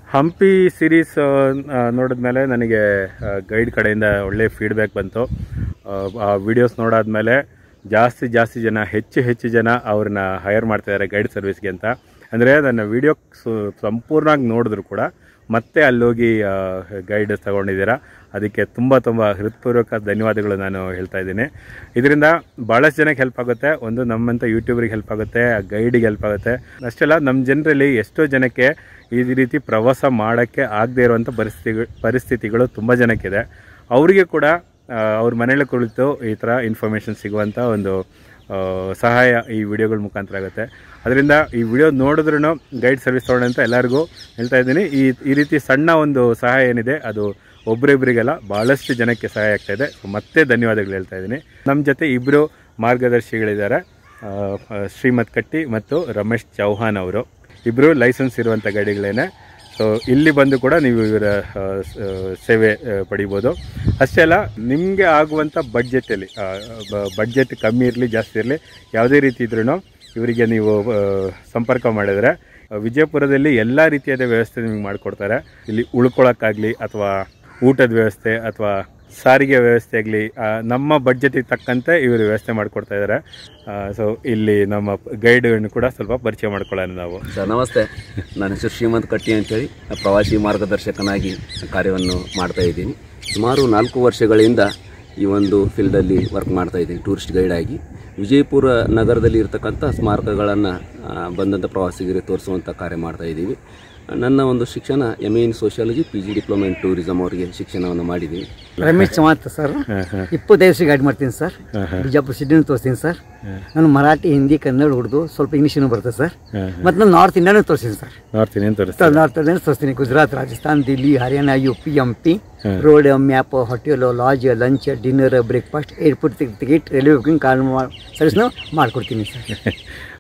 Hampi series ನೋಡಿದ್ಮೇಲೆ ನನಗೆ guide ಕಡೆಯಿಂದ ಒಳ್ಳೆ ಫೀಡ್ಬ್ಯಾಕ್ ಬಂತು ಆ, ಆ ವಿಡಿಯೋಸ್ ನೋಡಾದ್ಮೇಲೆ ಜಾಸ್ತಿ ಜಾಸ್ತಿ ಜನ ಹೆಚ್ಚು ಹೆಚ್ಚು ಜನ ಅವ್ರನ್ನ ಹೈರ್ ಮಾಡ್ತಾಯಿದ್ದಾರೆ ಗೈಡ್ ಸರ್ವಿಸ್ಗೆ ಅಂತ ಅಂದರೆ ನನ್ನ ವಿಡಿಯೋ ಸಂಪೂರ್ಣವಾಗಿ ನೋಡಿದ್ರು ಕೂಡ ಮತ್ತೆ ಅಲ್ಲೋಗಿ ಗೈಡ್ ತಗೊಂಡಿದ್ದೀರಾ ಅದಕ್ಕೆ ತುಂಬ ತುಂಬ ಹೃತ್ಪೂರ್ವಕ ಧನ್ಯವಾದಗಳು ನಾನು ಹೇಳ್ತಾ ಇದ್ದೀನಿ ಇದರಿಂದ ಭಾಳಷ್ಟು ಜನಕ್ಕೆ ಹೆಲ್ಪ್ ಆಗುತ್ತೆ ಒಂದು ನಮ್ಮಂಥ ಯೂಟ್ಯೂಬರಿಗೆ ಹೆಲ್ಪ್ ಆಗುತ್ತೆ ಗೈಡಿಗೆ ಹೆಲ್ಪ್ ಆಗುತ್ತೆ ಅಷ್ಟೇ ಅಲ್ಲ ನಮ್ಮ ಜನರಲ್ಲಿ ಎಷ್ಟೋ ಜನಕ್ಕೆ ಈ ರೀತಿ ಪ್ರವಾಸ ಮಾಡೋಕ್ಕೆ ಆಗದೇ ಇರುವಂಥ ಪರಿಸ್ಥಿತಿ ಪರಿಸ್ಥಿತಿಗಳು ತುಂಬ ಜನಕ್ಕಿದೆ ಅವರಿಗೆ ಕೂಡ ಆ, ಅವ್ರ ಮನೇಲಿ ಕುಳಿತು ಈ ಥರ ಇನ್ಫಾರ್ಮೇಷನ್ ಸಿಗುವಂಥ ಒಂದು ಆ, ಸಹಾಯ ಈ ವಿಡಿಯೋಗಳ ಮುಖಾಂತರ ಆಗುತ್ತೆ ಅದರಿಂದ ಈ ವಿಡಿಯೋ ನೋಡಿದ್ರೂ ಗೈಡ್ ಸರ್ವಿಸ್ ತೊಗೊಳ್ಳಿ ಅಂತ ಎಲ್ಲರಿಗೂ ಹೇಳ್ತಾ ಇದ್ದೀನಿ ಈ ಈ ರೀತಿ ಸಣ್ಣ ಒಂದು ಸಹಾಯ ಏನಿದೆ ಅದು ಒಬ್ಬರಿಬ್ಬರಿಗೆಲ್ಲ ಭಾಳಷ್ಟು ಜನಕ್ಕೆ ಸಹಾಯ ಆಗ್ತಾ ಇದೆ ಸೊ ಮತ್ತೆ ಧನ್ಯವಾದಗಳು ಹೇಳ್ತಾ ಇದ್ದೀನಿ ನಮ್ಮ ಜೊತೆ ಇಬ್ಬರು ಮಾರ್ಗದರ್ಶಿಗಳಿದ್ದಾರೆ ಆ, ಆ, ಶ್ರೀಮತ್ ಕಟ್ಟಿ ಮತ್ತು ರಮೇಶ್ ಚೌಹಾನ್ ಅವರು ಇಬ್ಬರು ಲೈಸೆನ್ಸ್ ಇರುವಂಥ ಗಾಡಿಗಳೇನೆ ಸೊ ಇಲ್ಲಿ ಬಂದು ಕೂಡ ನೀವು ಇವರ ಆ, ಸ- ಸೇವೆ ಆ, ಪಡಿಬೋದು ಅಷ್ಟೇ ಅಲ್ಲ ನಿಮಗೆ ಆಗುವಂಥ ಬಡ್ಜೆಟಲ್ಲಿ ಬಡ್ಜೆಟ್ ಕಮ್ಮಿ ಇರಲಿ ಜಾಸ್ತಿ ಇರಲಿ ಯಾವುದೇ ರೀತಿ ಇದ್ರೂ ಇವರಿಗೆ ನೀವು ಆ, ಸಂಪರ್ಕ ಮಾಡಿದರೆ ಆ, ವಿಜಯಪುರದಲ್ಲಿ ಎಲ್ಲ ರೀತಿಯಾದ ವ್ಯವಸ್ಥೆ ನಿಮಗೆ ಮಾಡಿಕೊಡ್ತಾರೆ ಇಲ್ಲಿ ಉಳ್ಕೊಳ್ಳೋಕ್ಕಾಗಲಿ ಅಥವಾ ಊಟದ ವ್ಯವಸ್ಥೆ ಅಥವಾ ಸಾರಿಗೆ ವ್ಯವಸ್ಥೆ ಆಗಲಿ ನಮ್ಮ ಬಡ್ಜೆಟಿಗೆ ತಕ್ಕಂತೆ ಇವರು ವ್ಯವಸ್ಥೆ ಮಾಡಿಕೊಡ್ತಾ ಇದ್ದಾರೆ ಸೊ ಇಲ್ಲಿ ನಮ್ಮ ಗೈಡನ್ನು ಕೂಡ ಸ್ವಲ್ಪ ಪರಿಚಯ ಮಾಡ್ಕೊಳ್ಳೋಣ ನಾವು ಸರ್ ನಮಸ್ತೆ ನನ್ನ ಹೆಸರು ಶ್ರೀಮಂತ್ ಕಟ್ಟಿ ಅಂತೇಳಿ ಪ್ರವಾಸಿ ಮಾರ್ಗದರ್ಶಕನಾಗಿ ಕಾರ್ಯವನ್ನು ಮಾಡ್ತಾ ಇದ್ದೀನಿ ಸುಮಾರು ನಾಲ್ಕು ವರ್ಷಗಳಿಂದ ಈ ಒಂದು ಫೀಲ್ಡಲ್ಲಿ ವರ್ಕ್ ಮಾಡ್ತಾ ಇದ್ದೀನಿ ಟೂರಿಸ್ಟ್ ಗೈಡ್ ಆಗಿ ವಿಜಯಪುರ ನಗರದಲ್ಲಿ ಇರತಕ್ಕಂಥ ಸ್ಮಾರಕಗಳನ್ನು ಬಂದಂಥ ಪ್ರವಾಸಿಗರಿಗೆ ತೋರಿಸುವಂಥ ಕಾರ್ಯ ಮಾಡ್ತಾ ಇದ್ದೀವಿ ನನ್ನ ಒಂದು ಶಿಕ್ಷಣ M A in sociology P G diploma in tourism ಅವರಿಗೆ ಶಿಕ್ಷಣವನ್ನು ಮಾಡಿದ್ದೀನಿ ರಮೇಶ್ ಚವಾತ್ ಸರ್ ಇಪ್ಪತ್ತೈದು ವರ್ಷ ಗೈಡ್ ಮಾಡ್ತೀನಿ ಸರ್ ಬಿಜಾಪುರ ಸಿಟಿನೂ ತೋರಿಸ್ತೀನಿ ಸರ್ ನಾನು ಮರಾಠಿ ಹಿಂದಿ ಕನ್ನಡ ಉರ್ದು ಸ್ವಲ್ಪ ಇಂಗ್ಲೀಷನು ಬರುತ್ತೆ ಸರ್ ಮತ್ತು ನಾನು ನಾರ್ತ್ ಇಂಡಿಯಾನು ತೋರಿಸ್ತೀನಿ ಸರ್ ನೋಡ್ತೀನಿ ಏನು ತೋರಿಸ್ತೀನಿ ನಾರ್ತ್ ಇಂಡಿಯಾನು ತೋರಿಸ್ತೀನಿ Gujarat Rajasthan Delhi Haryana U P M P road map hotel lodge lunch dinner breakfast airport ticket railway booking car ಸರ್ವಿಸ್ನು ಮಾಡಿಕೊಡ್ತೀನಿ ಸರ್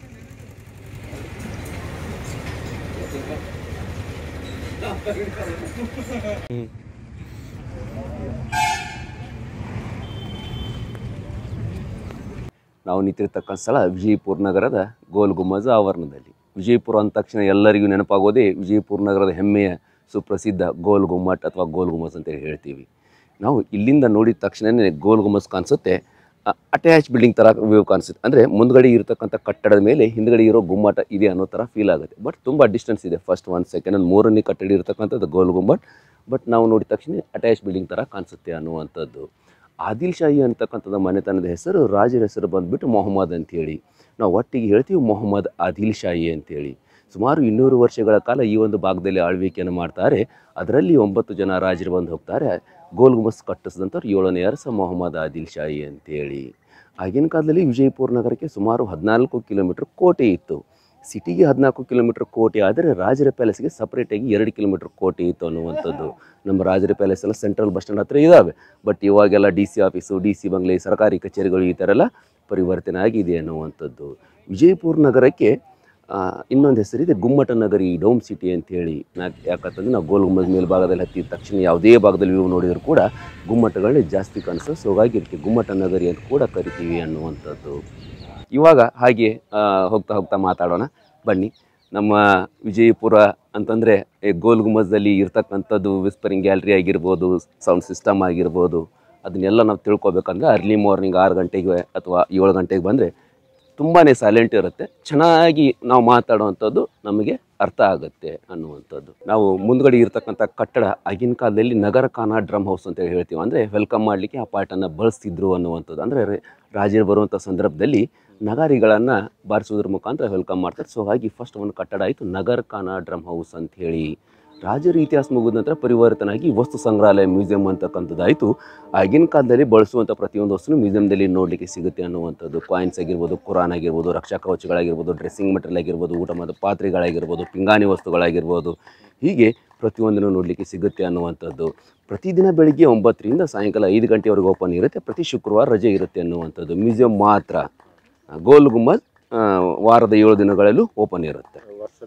ನಾವು ನಿಂತಿರ್ತಕ್ಕಂಥ ಸ್ಥಳ ವಿಜಯಪುರ ನಗರದ ಗೋಲ್ ಗುಮ್ಮಜ ಆವರಣದಲ್ಲಿ ವಿಜಯಪುರ ಅಂದ ತಕ್ಷಣ ಎಲ್ಲರಿಗೂ ನೆನಪಾಗೋದೇ ವಿಜಯಪುರ ನಗರದ ಹೆಮ್ಮೆಯ ಸುಪ್ರಸಿದ್ಧ ಗೋಲ್ ಗುಮ್ಮಟ್ ಅಥವಾ ಗೋಲ್ ಗುಮ್ಮಸ್ ಅಂತೇಳಿ ಹೇಳ್ತೀವಿ ನಾವು ಇಲ್ಲಿಂದ ನೋಡಿದ ತಕ್ಷಣವೇ ಗೋಲ್ ಗುಮ್ಮಸ್ ಕಾಣಿಸುತ್ತೆ ಅಟ್ಯಾಚ್ ಬಿಲ್ಡಿಂಗ್ ಥರ ವ್ಯೂ ಕಾಣಿಸುತ್ತೆ ಅಂದರೆ ಮುಂದ್ಗಡೆ ಇರತಕ್ಕಂಥ ಕಟ್ಟಡದ ಮೇಲೆ ಹಿಂದ್ಗಡೆ ಇರೋ ಗುಮ್ಮಟ ಇದೆ ಅನ್ನೋ ಥರ ಫೀಲ್ ಆಗುತ್ತೆ ಬಟ್ ತುಂಬ ಡಿಸ್ಟೆನ್ಸ್ ಇದೆ ಫಸ್ಟ್ ಒನ್ ಸೆಕೆಂಡ್ ಒಂದು ಮೂರನೇ ಕಟ್ಟಡ ಇರತಕ್ಕಂಥದ್ದು ಗೋಲ್ ಗುಮ್ಮಟ್ ಬಟ್ ನಾವು ನೋಡಿದ ತಕ್ಷಣ ಅಟ್ಯಾಚ್ ಬಿಲ್ಡಿಂಗ್ ಥರ ಕಾಣಿಸುತ್ತೆ ಅನ್ನುವಂಥದ್ದು ಆದಿಲ್ ಶಾಹಿ ಅಂತಕ್ಕಂಥದ್ದು ಮನೆತನದ ಹೆಸರು ರಾಜರ ಹೆಸರು ಬಂದ್ಬಿಟ್ಟು ಮೊಹಮ್ಮದ್ ಅಂತೇಳಿ ನಾವು ಒಟ್ಟಿಗೆ ಹೇಳ್ತೀವಿ ಮೊಹಮ್ಮದ್ ಆದಿಲ್ ಶಾಹಿ ಅಂತೇಳಿ ಸುಮಾರು ಇನ್ನೂರು ವರ್ಷಗಳ ಕಾಲ ಈ ಒಂದು ಭಾಗದಲ್ಲಿ ಆಳ್ವಿಕೆಯನ್ನು ಮಾಡ್ತಾರೆ ಅದರಲ್ಲಿ ಒಂಬತ್ತು ಜನ ರಾಜರು ಬಂದು ಹೋಗ್ತಾರೆ ಗೋಲ್ ಗುಮಸ್ ಕಟ್ಟಿಸಿದಂಥವ್ರು ಏಳನೇ ಅರಸ ಮೊಹಮ್ಮದ್ ಆದಿಲ್ ಶಾಹಿ ಅಂತೇಳಿ ಆಗಿನ ಕಾಲದಲ್ಲಿ ವಿಜಯಪುರ ನಗರಕ್ಕೆ ಸುಮಾರು ಹದಿನಾಲ್ಕು ಕಿಲೋಮೀಟ್ರ್ ಕೋಟೆ ಇತ್ತು ಸಿಟಿಗೆ ಹದಿನಾಲ್ಕು ಕಿಲೋಮೀಟ್ರ್ ಕೋಟೆ ಆದರೆ ರಾಜರ ಪ್ಯಾಲೇಸ್ಗೆ ಸಪ್ರೇಟಾಗಿ ಎರಡು ಕಿಲೋಮೀಟ್ರ್ ಕೋಟೆ ಇತ್ತು ಅನ್ನುವಂಥದ್ದು ನಮ್ಮ ರಾಜರ ಪ್ಯಾಲೇಸ್ ಎಲ್ಲ ಸೆಂಟ್ರಲ್ ಬಸ್ ಸ್ಟ್ಯಾಂಡ್ ಹತ್ರ ಇದ್ದಾವೆ ಬಟ್ ಇವಾಗೆಲ್ಲ D C office D C ಬಂಗ್ಲೆ ಸರ್ಕಾರಿ ಕಚೇರಿಗಳು ಈ ಥರ ಎಲ್ಲ ಪರಿವರ್ತನೆ ಆಗಿದೆ ಅನ್ನುವಂಥದ್ದು ವಿಜಯಪುರ ನಗರಕ್ಕೆ ಆ, ಇನ್ನೊಂದು ಹೆಸರಿದೆ ಗುಮ್ಮಟ ನಗರಿ ಡೋಮ್ ಸಿಟಿ ಅಂತೇಳಿ ನಾ ಯಾಕಂತಂದ್ರೆ ನಾವು ಗೋಲ್ ಗುಮ್ಮದ ಮೇಲ್ಭಾಗದಲ್ಲಿ ಹತ್ತಿದ ತಕ್ಷಣ ಯಾವುದೇ ಭಾಗದಲ್ಲಿ ವ್ಯೂ ನೋಡಿದರೂ ಕೂಡ ಗುಮ್ಮಟಗಳೇ ಜಾಸ್ತಿ ಕಾಣಿಸ್ತದೆ ಸೊ ಹಾಗಾಗಿ ಇದಕ್ಕೆ ಗುಮ್ಮಟ ನಗರಿ ಅಂತ ಕೂಡ ಕರಿತೀವಿ ಅನ್ನುವಂಥದ್ದು ಇವಾಗ ಹಾಗೆ ಆ, ಹೋಗ್ತಾ ಹೋಗ್ತಾ ಮಾತಾಡೋಣ ಬನ್ನಿ ನಮ್ಮ ವಿಜಯಪುರ ಅಂತಂದರೆ ಗೋಲ್ ಗುಮ್ಮಜ್ದಲ್ಲಿ ಇರ್ತಕ್ಕಂಥದ್ದು ವಿಸ್ಪರಿಂಗ್ ಗ್ಯಾಲರಿ ಆಗಿರ್ಬೋದು ಸೌಂಡ್ ಸಿಸ್ಟಮ್ ಆಗಿರ್ಬೋದು ಅದನ್ನೆಲ್ಲ ನಾವು ತಿಳ್ಕೊಬೇಕಂದ್ರೆ ಅರ್ಲಿ ಮಾರ್ನಿಂಗ್ ಆರು ಗಂಟೆಗೆ ಅಥವಾ ಏಳು ಗಂಟೆಗೆ ಬಂದರೆ ತುಂಬಾ ಸೈಲೆಂಟ್ ಇರುತ್ತೆ ಚೆನ್ನಾಗಿ ನಾವು ಮಾತಾಡುವಂಥದ್ದು ನಮಗೆ ಅರ್ಥ ಆಗುತ್ತೆ ಅನ್ನುವಂಥದ್ದು ನಾವು ಮುಂದ್ಗಡೆ ಇರ್ತಕ್ಕಂಥ ಕಟ್ಟಡ ಆಗಿನ ಕಾಲದಲ್ಲಿ ನಗರ ಖಾನ ಡ್ರಮ್ ಹೌಸ್ ಅಂತ ಹೇಳಿ ಹೇಳ್ತೀವಿ ಅಂದರೆ ವೆಲ್ಕಮ್ ಮಾಡಲಿಕ್ಕೆ ಆ ಪಾಟನ್ನು ಬಳಸ್ತಿದ್ರು ಅನ್ನುವಂಥದ್ದು ಅಂದರೆ ರಾಜರು ಬರುವಂಥ ಸಂದರ್ಭದಲ್ಲಿ ನಗಾರಿಗಳನ್ನು ಬಾರಿಸೋದ್ರ ಮುಖಾಂತರ ವೆಲ್ಕಮ್ ಮಾಡ್ತಾರೆ ಸೊ ಹಾಗಾಗಿ ಫಸ್ಟ್ ಒಂದು ಕಟ್ಟಡ ಆಯಿತು ನಗರ ಖಾನ ಡ್ರಮ್ ಹೌಸ್ ಅಂತ ಹೇಳಿ ರಾಜರ ಇತಿಹಾಸ ಮುಗಿದ ನಂತರ ಪರಿವರ್ತನೆ ಆಗಿ ವಸ್ತು ಸಂಗ್ರಹಾಲಯ ಮ್ಯೂಸಿಯಂ ಅಂತಕ್ಕಂಥದ್ದಾಯಿತು ಆಗಿನ ಕಾಲದಲ್ಲಿ ಬಳಸುವಂಥ ಪ್ರತಿಯೊಂದು ವಸ್ತುನು ಮ್ಯೂಸಿಯಂದಲ್ಲಿ ನೋಡಲಿಕ್ಕೆ ಸಿಗುತ್ತೆ ಅನ್ನುವಂಥದ್ದು ಕಾಯಿನ್ಸ್ ಆಗಿರ್ಬೋದು ಕುರಾನ್ ಆಗಿರ್ಬೋದು ರಕ್ಷಾ ಕವಚಗಳಾಗಿರ್ಬೋದು ಡ್ರೆಸ್ಸಿಂಗ್ ಮೆಟೀರಿಯಲ್ ಆಗಿರ್ಬೋದು ಊಟ ಮತ್ತು ಪಾತ್ರೆಗಳಾಗಿರ್ಬೋದು ಪಿಂಗಾಣಿ ವಸ್ತುಗಳಾಗಿರ್ಬೋದು ಹೀಗೆ ಪ್ರತಿಯೊಂದನ್ನು ನೋಡಲಿಕ್ಕೆ ಸಿಗುತ್ತೆ ಅನ್ನುವಂಥದ್ದು ಪ್ರತಿದಿನ ಬೆಳಿಗ್ಗೆ ಒಂಬತ್ತರಿಂದ ಸಾಯಂಕಾಲ ಐದು ಗಂಟೆವರೆಗೆ ಓಪನ್ ಇರುತ್ತೆ ಪ್ರತಿ ಶುಕ್ರವಾರ ರಜೆ ಇರುತ್ತೆ ಅನ್ನುವಂಥದ್ದು ಮ್ಯೂಸಿಯಂ ಮಾತ್ರ ಗೋಲ್ ಗುಮ್ಮಜ್ ಆ, ವಾರದ ಏಳು ದಿನಗಳಲ್ಲೂ ಓಪನ್ ಇರುತ್ತೆ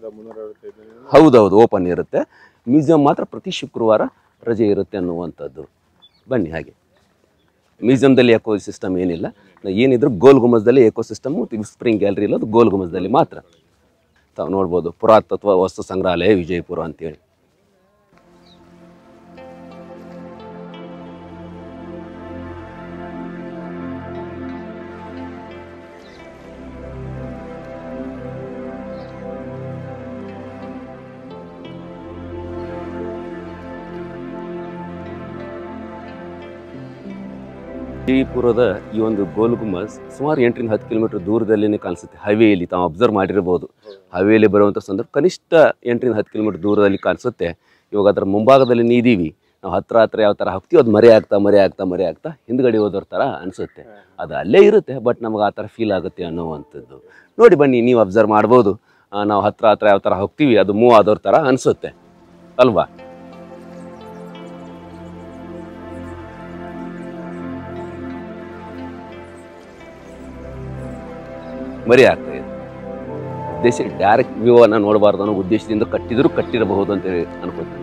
ಹೌದೌದು ಓಪನ್ ಇರುತ್ತೆ ಮ್ಯೂಸಿಯಂ ಮಾತ್ರ ಪ್ರತಿ ಶುಕ್ರವಾರ ರಜೆ ಇರುತ್ತೆ ಅನ್ನುವಂಥದ್ದು ಬನ್ನಿ ಹಾಗೆ ಮ್ಯೂಸಿಯಂದಲ್ಲಿ ಎಕೋ ಸಿಸ್ಟಮ್ ಏನಿಲ್ಲ ನಾ- ಏನಿದ್ರು ಗೋಲ್ ಗುಮಜದಲ್ಲಿ ಎಕೋ ಸಿಸ್ಟಮು ಸ್ಪ್ರಿಂಗ್ ಗ್ಯಾಲರಿ ಇರೋದು ಗೋಲ್ ಗುಮಜದಲ್ಲಿ ಮಾತ್ರ ತಾವು ನೋಡ್ಬೋದು ಪುರಾತತ್ವ ವಸ್ತು ಸಂಗ್ರಹಾಲಯ ವಿಜಯಪುರ ಅಂತೇಳಿ ವಿಜಯಪುರದ ಈ ಒಂದು ಗೋಲ್ ಗುಮ್ಮಸ್ ಸುಮಾರು ಎಂಟರಿಂದ ಹತ್ತು ಕಿಲೋಮೀಟರ್ ದೂರದಲ್ಲಿನೇ ಕಾಣಿಸುತ್ತೆ ಹೈವೇಲಿ ತಾವು ಅಬ್ಸರ್ವ್ ಮಾಡಿರ್ಬೋದು ಹೈವೇಲಿ ಬರುವಂಥ ಸಂದರ್ಭ ಕನಿಷ್ಠ ಎಂಟರಿಂದ ಹತ್ತು ಕಿಲೋಮೀಟರ್ ದೂರದಲ್ಲಿ ಕಾಣಿಸುತ್ತೆ ಇವಾಗ ಅದರ ಮುಂಭಾಗದಲ್ಲಿ ನೀದೀವಿ ನಾವು ಹತ್ರ ಹತ್ರ ಯಾವ ಥರ ಹೋಗ್ತೀವಿ ಅದು ಮರೆ ಆಗ್ತಾ ಮರೆ ಆಗ್ತಾ ಮರೆ ಆಗ್ತಾ ಹಿಂದ್ಗಡೆ ಹೋದೋರ್ ಥರ ಅನಿಸುತ್ತೆ ಅದು ಅಲ್ಲೇ ಇರುತ್ತೆ ಬಟ್ ನಮಗೆ ಆ ಥರ ಫೀಲ್ ಆಗುತ್ತೆ ಅನ್ನೋವಂಥದ್ದು ನೋಡಿ ಬನ್ನಿ ನೀವು ಅಬ್ಸರ್ವ್ ಮಾಡ್ಬೋದು ಆ, ನಾವು ಹತ್ರ ಹತ್ರ ಯಾವ ಥರ ಹೋಗ್ತೀವಿ ಅದು ಮೂವ್ ಆದೋರ್ ಥರ ಅನಿಸುತ್ತೆ ಅಲ್ವಾ ಮರಿ ಆಗ್ತಾ ಇದೆ ಉದ್ದೇಶ ಡೈರೆಕ್ಟ್ ವ್ಯೂ ಅನ್ನ ನೋಡಬಾರ್ದು ಅನ್ನೋ ಉದ್ದೇಶದಿಂದ ಕಟ್ಟಿದ್ರು ಕಟ್ಟಿರಬಹುದು ಅಂತ ಹೇಳಿ ಅನ್ಕೋತೀನಿ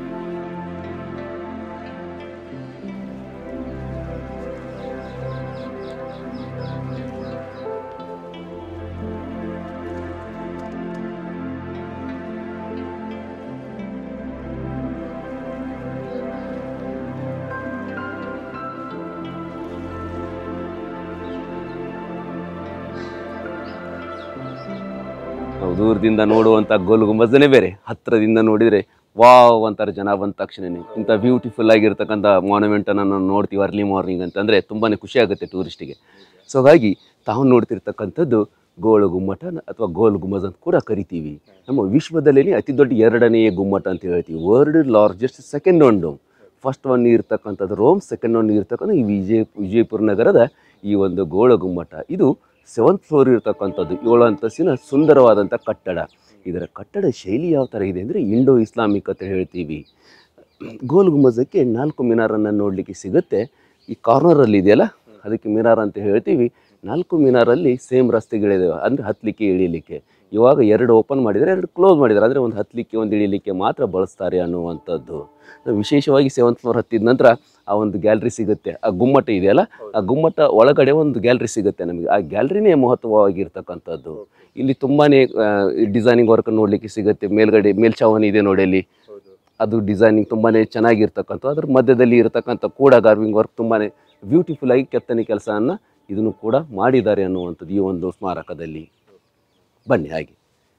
ನಾವು ದೂರದಿಂದ ನೋಡುವಂಥ ಗೋಲ್ ಗುಂಬಜ್ಜನೇ ಬೇರೆ ಹತ್ತಿರದಿಂದ ನೋಡಿದರೆ ವಾವ್ ಅಂತಾರೆ ಜನ ಬಂದ ತಕ್ಷಣನೇ ಇಂಥ ಬ್ಯೂಟಿಫುಲ್ ಆಗಿರ್ತಕ್ಕಂಥ ಮಾನ್ಯುಮೆಂಟನ್ನು ನಾವು ನೋಡ್ತೀವಿ ಅರ್ಲಿ ಮಾರ್ನಿಂಗ್ ಅಂತಂದರೆ ತುಂಬಾ ಖುಷಿ ಆಗುತ್ತೆ ಟೂರಿಸ್ಟಿಗೆ ಸೊ ಹಾಗಾಗಿ ತಾವು ನೋಡ್ತಿರ್ತಕ್ಕಂಥದ್ದು ಗೋಳು ಗುಮ್ಮಟ ಅಥವಾ ಗೋಲ್ ಗುಮ್ಮಜ್ ಅಂತ ಕೂಡ ಕರಿತೀವಿ ನಮ್ಮ ವಿಶ್ವದಲ್ಲೇ ಅತಿ ದೊಡ್ಡ ಎರಡನೆಯ ಗುಮ್ಮಟ ಅಂತ ಹೇಳ್ತೀವಿ world largest second one dome first one ಇರ್ತಕ್ಕಂಥದ್ದು ರೋಮ್ ಸೆಕೆಂಡ್ ಒನ್ ಇರ್ತಕ್ಕಂಥ ಈ ವಿಜಯ ವಿಜಯಪುರ ನಗರದ ಈ ಒಂದು ಗೋಳ ಗುಮ್ಮಟ ಇದು ಸೆವೆಂತ್ ಫ್ಲೋರ್ ಇರ್ತಕ್ಕಂಥದ್ದು ಏಳು ಅಂತಸ್ತಿನ ಸುಂದರವಾದಂಥ ಕಟ್ಟಡ ಇದರ ಕಟ್ಟಡ ಶೈಲಿ ಯಾವ ಥರ ಇದೆ ಅಂದರೆ ಇಂಡೋ ಇಸ್ಲಾಮಿಕ್ ಅಂತ ಹೇಳ್ತೀವಿ ಗೋಲ್ ಗುಂಬಜಕ್ಕೆ ನಾಲ್ಕು ಮಿನಾರನ್ನು ನೋಡಲಿಕ್ಕೆ ಸಿಗುತ್ತೆ ಈ ಕಾರ್ನರಲ್ಲಿ ಇದೆಯಲ್ಲ ಅದಕ್ಕೆ ಮಿನಾರ್ ಅಂತ ಹೇಳ್ತೀವಿ ನಾಲ್ಕು ಮಿನಾರಲ್ಲಿ ಸೇಮ್ ರಸ್ತೆಗಳಿದಾವೆ ಅಂದರೆ ಹತ್ತಲಿಕ್ಕೆ ಇಳಿಲಿಕ್ಕೆ ಇವಾಗ ಎರಡು ಓಪನ್ ಮಾಡಿದರೆ ಎರಡು ಕ್ಲೋಸ್ ಮಾಡಿದ್ದಾರೆ ಅಂದರೆ ಒಂದು ಹತ್ತಲಿಕ್ಕೆ ಒಂದು ಇಳಿಲಿಕ್ಕೆ ಮಾತ್ರ ಬಳಸ್ತಾರೆ ಅನ್ನುವಂಥದ್ದು ನಾವು ವಿಶೇಷವಾಗಿ ಸೆವೆಂತ್ ಫ್ಲೋರ್ ಹತ್ತಿದ ನಂತರ ಆ ಒಂದು ಗ್ಯಾಲರಿ ಸಿಗುತ್ತೆ ಆ ಗುಮ್ಮಟ ಇದೆಯಲ್ಲ ಆ ಗುಮ್ಮಟ ಒಳಗಡೆ ಒಂದು ಗ್ಯಾಲರಿ ಸಿಗುತ್ತೆ ನಮಗೆ ಆ ಗ್ಯಾಲರಿನೇ ಮಹತ್ವವಾಗಿರ್ತಕ್ಕಂಥದ್ದು ಇಲ್ಲಿ ತುಂಬಾ ಡಿಸೈನಿಂಗ್ ವರ್ಕ್ ನೋಡಲಿಕ್ಕೆ ಸಿಗುತ್ತೆ ಮೇಲ್ಗಡೆ ಮೇಲ್ಛಾವಣಿ ಇದೆ ನೋಡಿ ಅಲ್ಲಿ ಅದು ಡಿಸೈನಿಂಗ್ ತುಂಬಾ ಚೆನ್ನಾಗಿರ್ತಕ್ಕಂಥ ಅದ್ರ ಮಧ್ಯದಲ್ಲಿ ಇರತಕ್ಕಂಥ ಕೂಡ ಗಾರ್ವಿಂಗ್ ವರ್ಕ್ ತುಂಬಾ ಬ್ಯೂಟಿಫುಲ್ ಆಗಿ ಕೆತ್ತನೆ ಕೆಲಸವನ್ನು ಇದನ್ನು ಕೂಡ ಮಾಡಿದ್ದಾರೆ ಅನ್ನುವಂಥದ್ದು ಈ ಒಂದು ಸ್ಮಾರಕದಲ್ಲಿ ಬನ್ನಿ ಹಾಗೆ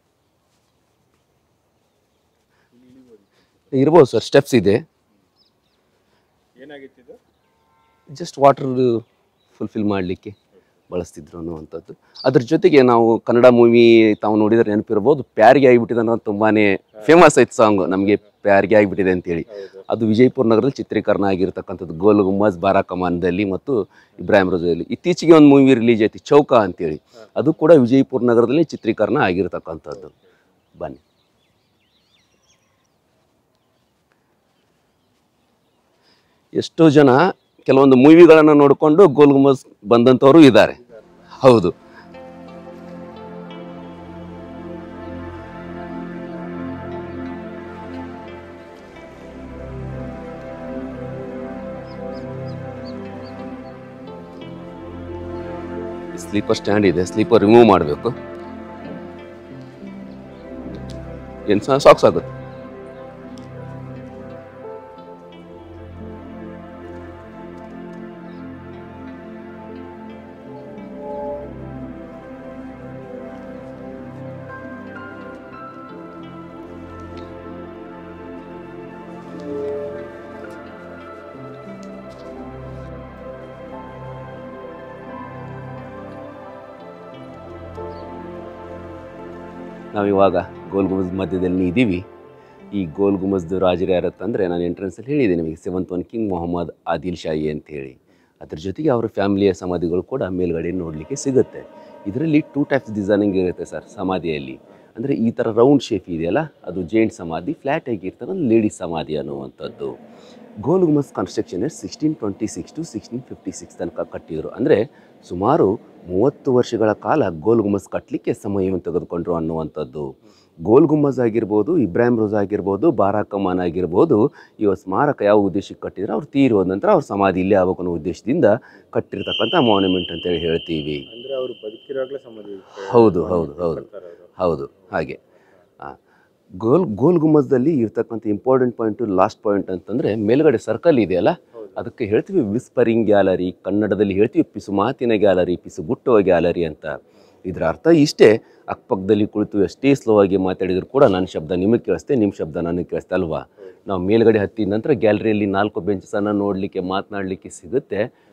ಇರ್ಬೋದು ಸರ್ ಸ್ಟೆಪ್ಸ್ ಇದೆ ಏನಾಗಿತ್ತು ಜಸ್ಟ್ ವಾಟರ್ ಫುಲ್ಫಿಲ್ ಮಾಡಲಿಕ್ಕೆ ಬಳಸ್ತಿದ್ರು ಅನ್ನುವಂಥದ್ದು ಅದ್ರ ಜೊತೆಗೆ ನಾವು ಕನ್ನಡ ಮೂವಿ ತಾವು ನೋಡಿದ್ರೆ ನೆನಪಿರ್ಬೋದು ಪ್ಯಾರಿಗೆ ಆಗಿಬಿಟ್ಟಿದೆ ಅನ್ನೋದು ತುಂಬಾ ಫೇಮಸ್ ಐತೆ ಸಾಂಗ್ ನಮಗೆ ಪ್ಯಾರಿಗೆ ಆಗಿಬಿಟ್ಟಿದೆ ಅಂತೇಳಿ ಅದು ವಿಜಯಪುರ ನಗರದಲ್ಲಿ ಚಿತ್ರೀಕರಣ ಆಗಿರ್ತಕ್ಕಂಥದ್ದು ಗೋಲ್ ಗುಮ್ಮಜ್ ಬಾರಾ ಕಮಾನ್ದಲ್ಲಿ ಮತ್ತು ಇಬ್ರಾಹಿಂ ರೋಜಲ್ಲಿ ಇತ್ತೀಚೆಗೆ ಒಂದು ಮೂವಿ ರಿಲೀಸ್ ಐತಿ ಚೌಕ ಅಂತೇಳಿ ಅದು ಕೂಡ ವಿಜಯಪುರ ನಗರದಲ್ಲಿ ಚಿತ್ರೀಕರಣ ಆಗಿರ್ತಕ್ಕಂಥದ್ದು ಬನ್ನಿ ಎಷ್ಟೋ ಜನ ಕೆಲವೊಂದು ಮೂವಿಗಳನ್ನು ನೋಡಿಕೊಂಡು ಗೋಲ್ ಗುಮ್ಮಜ್ ಬಂದಂಥವರು ಇದ್ದಾರೆ ಹೌದು ಸ್ಲೀಪರ್ ಸ್ಟ್ಯಾಂಡ್ ಇದೆ ಸ್ಲೀಪರ್ ರಿಮೂವ್ ಮಾಡಬೇಕು ಏನು ಸಹ ಸಾಕ್ಸ್ ಆಗುತ್ತೆ ನಾವಿವಾಗ ಗೋಲ್ ಗುಮಜ್ ಮಧ್ಯದಲ್ಲಿ ಇದ್ದೀವಿ ಈ ಗೋಲ್ ಗುಮಜ್ದು ರಾಜರು ಯಾರತ್ತಂದರೆ ನಾನು ಎಂಟ್ರೆನ್ಸಲ್ಲಿ ಹೇಳಿದೆ ನಿಮಗೆ seventh one king Mohammad Adil Shahi ಅಂತ ಹೇಳಿ ಅದ್ರ ಜೊತೆಗೆ ಅವರ ಫ್ಯಾಮಿಲಿಯ ಸಮಾಧಿಗಳು ಕೂಡ ಮೇಲ್ಗಡೆ ನೋಡಲಿಕ್ಕೆ ಸಿಗುತ್ತೆ ಇದರಲ್ಲಿ ಟೂ ಟೈಪ್ಸ್ ಡಿಸೈನಿಂಗ್ ಇರುತ್ತೆ ಸರ್ ಸಮಾಧಿಯಲ್ಲಿ ಅಂದರೆ ಈ ಥರ ರೌಂಡ್ ಶೇಪ್ ಇದೆಯಲ್ಲ ಅದು ಜೇಂಟ್ ಸಮಾಧಿ ಫ್ಲ್ಯಾಟ್ ಆಗಿರ್ತದೆ ಲೇಡೀಸ್ ಸಮಾಧಿ ಅನ್ನುವಂಥದ್ದು Gol Gumbaz construction sixteen twenty six to sixteen fifty six ತನಕ ಕಟ್ಟಿದರು ಅಂದರೆ ಸುಮಾರು ಮೂವತ್ತು ವರ್ಷಗಳ ಕಾಲ ಗೋಲ್ ಗುಮಸ್ ಕಟ್ಟಲಿಕ್ಕೆ ಸಮಯವನ್ನು ತೆಗೆದುಕೊಂಡ್ರು ಅನ್ನುವಂಥದ್ದು ಗೋಲ್ ಗುಮ್ಮಜ್ ಆಗಿರ್ಬೋದು ಇಬ್ರಾಹಿಂ ರೋಜ್ ಆಗಿರ್ಬೋದು ಬಾರಾ ಕಮಾನ್ ಆಗಿರ್ಬೋದು ಇವ ಸ್ಮಾರಕ ಯಾವ ಉದ್ದೇಶಕ್ಕೆ ಕಟ್ಟಿದ್ರೆ ಅವ್ರು ತೀರಿ ಹೋದ ನಂತರ ಅವ್ರ ಸಮಾಧಿ ಇಲ್ಲೇ ಆಗಬೇಕು ಅನ್ನೋ ಉದ್ದೇಶದಿಂದ ಕಟ್ಟಿರ್ತಕ್ಕಂಥ ಮಾನ್ಯುಮೆಂಟ್ ಅಂತೇಳಿ ಹೇಳ್ತೀವಿ ಅಂದ್ರೆ ಅವರು ಬದುಕಿರೋಗ್ಲೇ ಸಮಾಧಿ ಹೌದು ಹೌದು ಹೌದು ಹೌದು ಹಾಗೆ ಆ, ಗೋಲ್ ಗೋಲ್ ಗುಮ್ಮಜ್ದಲ್ಲಿ ಇರ್ತಕ್ಕಂಥ ಇಂಪಾರ್ಟೆಂಟ್ ಪಾಯಿಂಟು ಲಾಸ್ಟ್ ಪಾಯಿಂಟ್ ಅಂತಂದರೆ ಮೇಲ್ಗಡೆ ಸರ್ಕಲ್ ಇದೆಯಲ್ಲ ಅದಕ್ಕೆ ಹೇಳ್ತೀವಿ ವಿಸ್ಪರಿಂಗ್ ಗ್ಯಾಲರಿ ಕನ್ನಡದಲ್ಲಿ ಹೇಳ್ತೀವಿ ಪಿಸುಮಾತಿನ ಗ್ಯಾಲರಿ ಪಿಸುಗುಟ್ಟುವ ಗ್ಯಾಲರಿ ಅಂತ ಇದರ ಅರ್ಥ ಇಷ್ಟೇ ಅಕ್ಕಪಕ್ಕದಲ್ಲಿ ಕುಳಿತು ಎಷ್ಟೇ ಸ್ಲೋ ಆಗಿ ಮಾತಾಡಿದ್ರು ಕೂಡ ನನ್ನ ಶಬ್ದ ನಿಮಗೆ ಕೇಳಿಸ್ತೆ ನಿಮ್ಮ ಶಬ್ದ ನನಗೆ ಕೇಳಿಸ್ತೆ ಅಲ್ವಾ ನಾವು ಮೇಲ್ಗಡೆ ಹತ್ತಿದ ನಂತರ ಗ್ಯಾಲರಿಯಲ್ಲಿ ನಾಲ್ಕು ಬೆಂಚಸನ್ನು ನೋಡಲಿಕ್ಕೆ ಮಾತನಾಡಲಿಕ್ಕೆ ಸಿಗುತ್ತೆ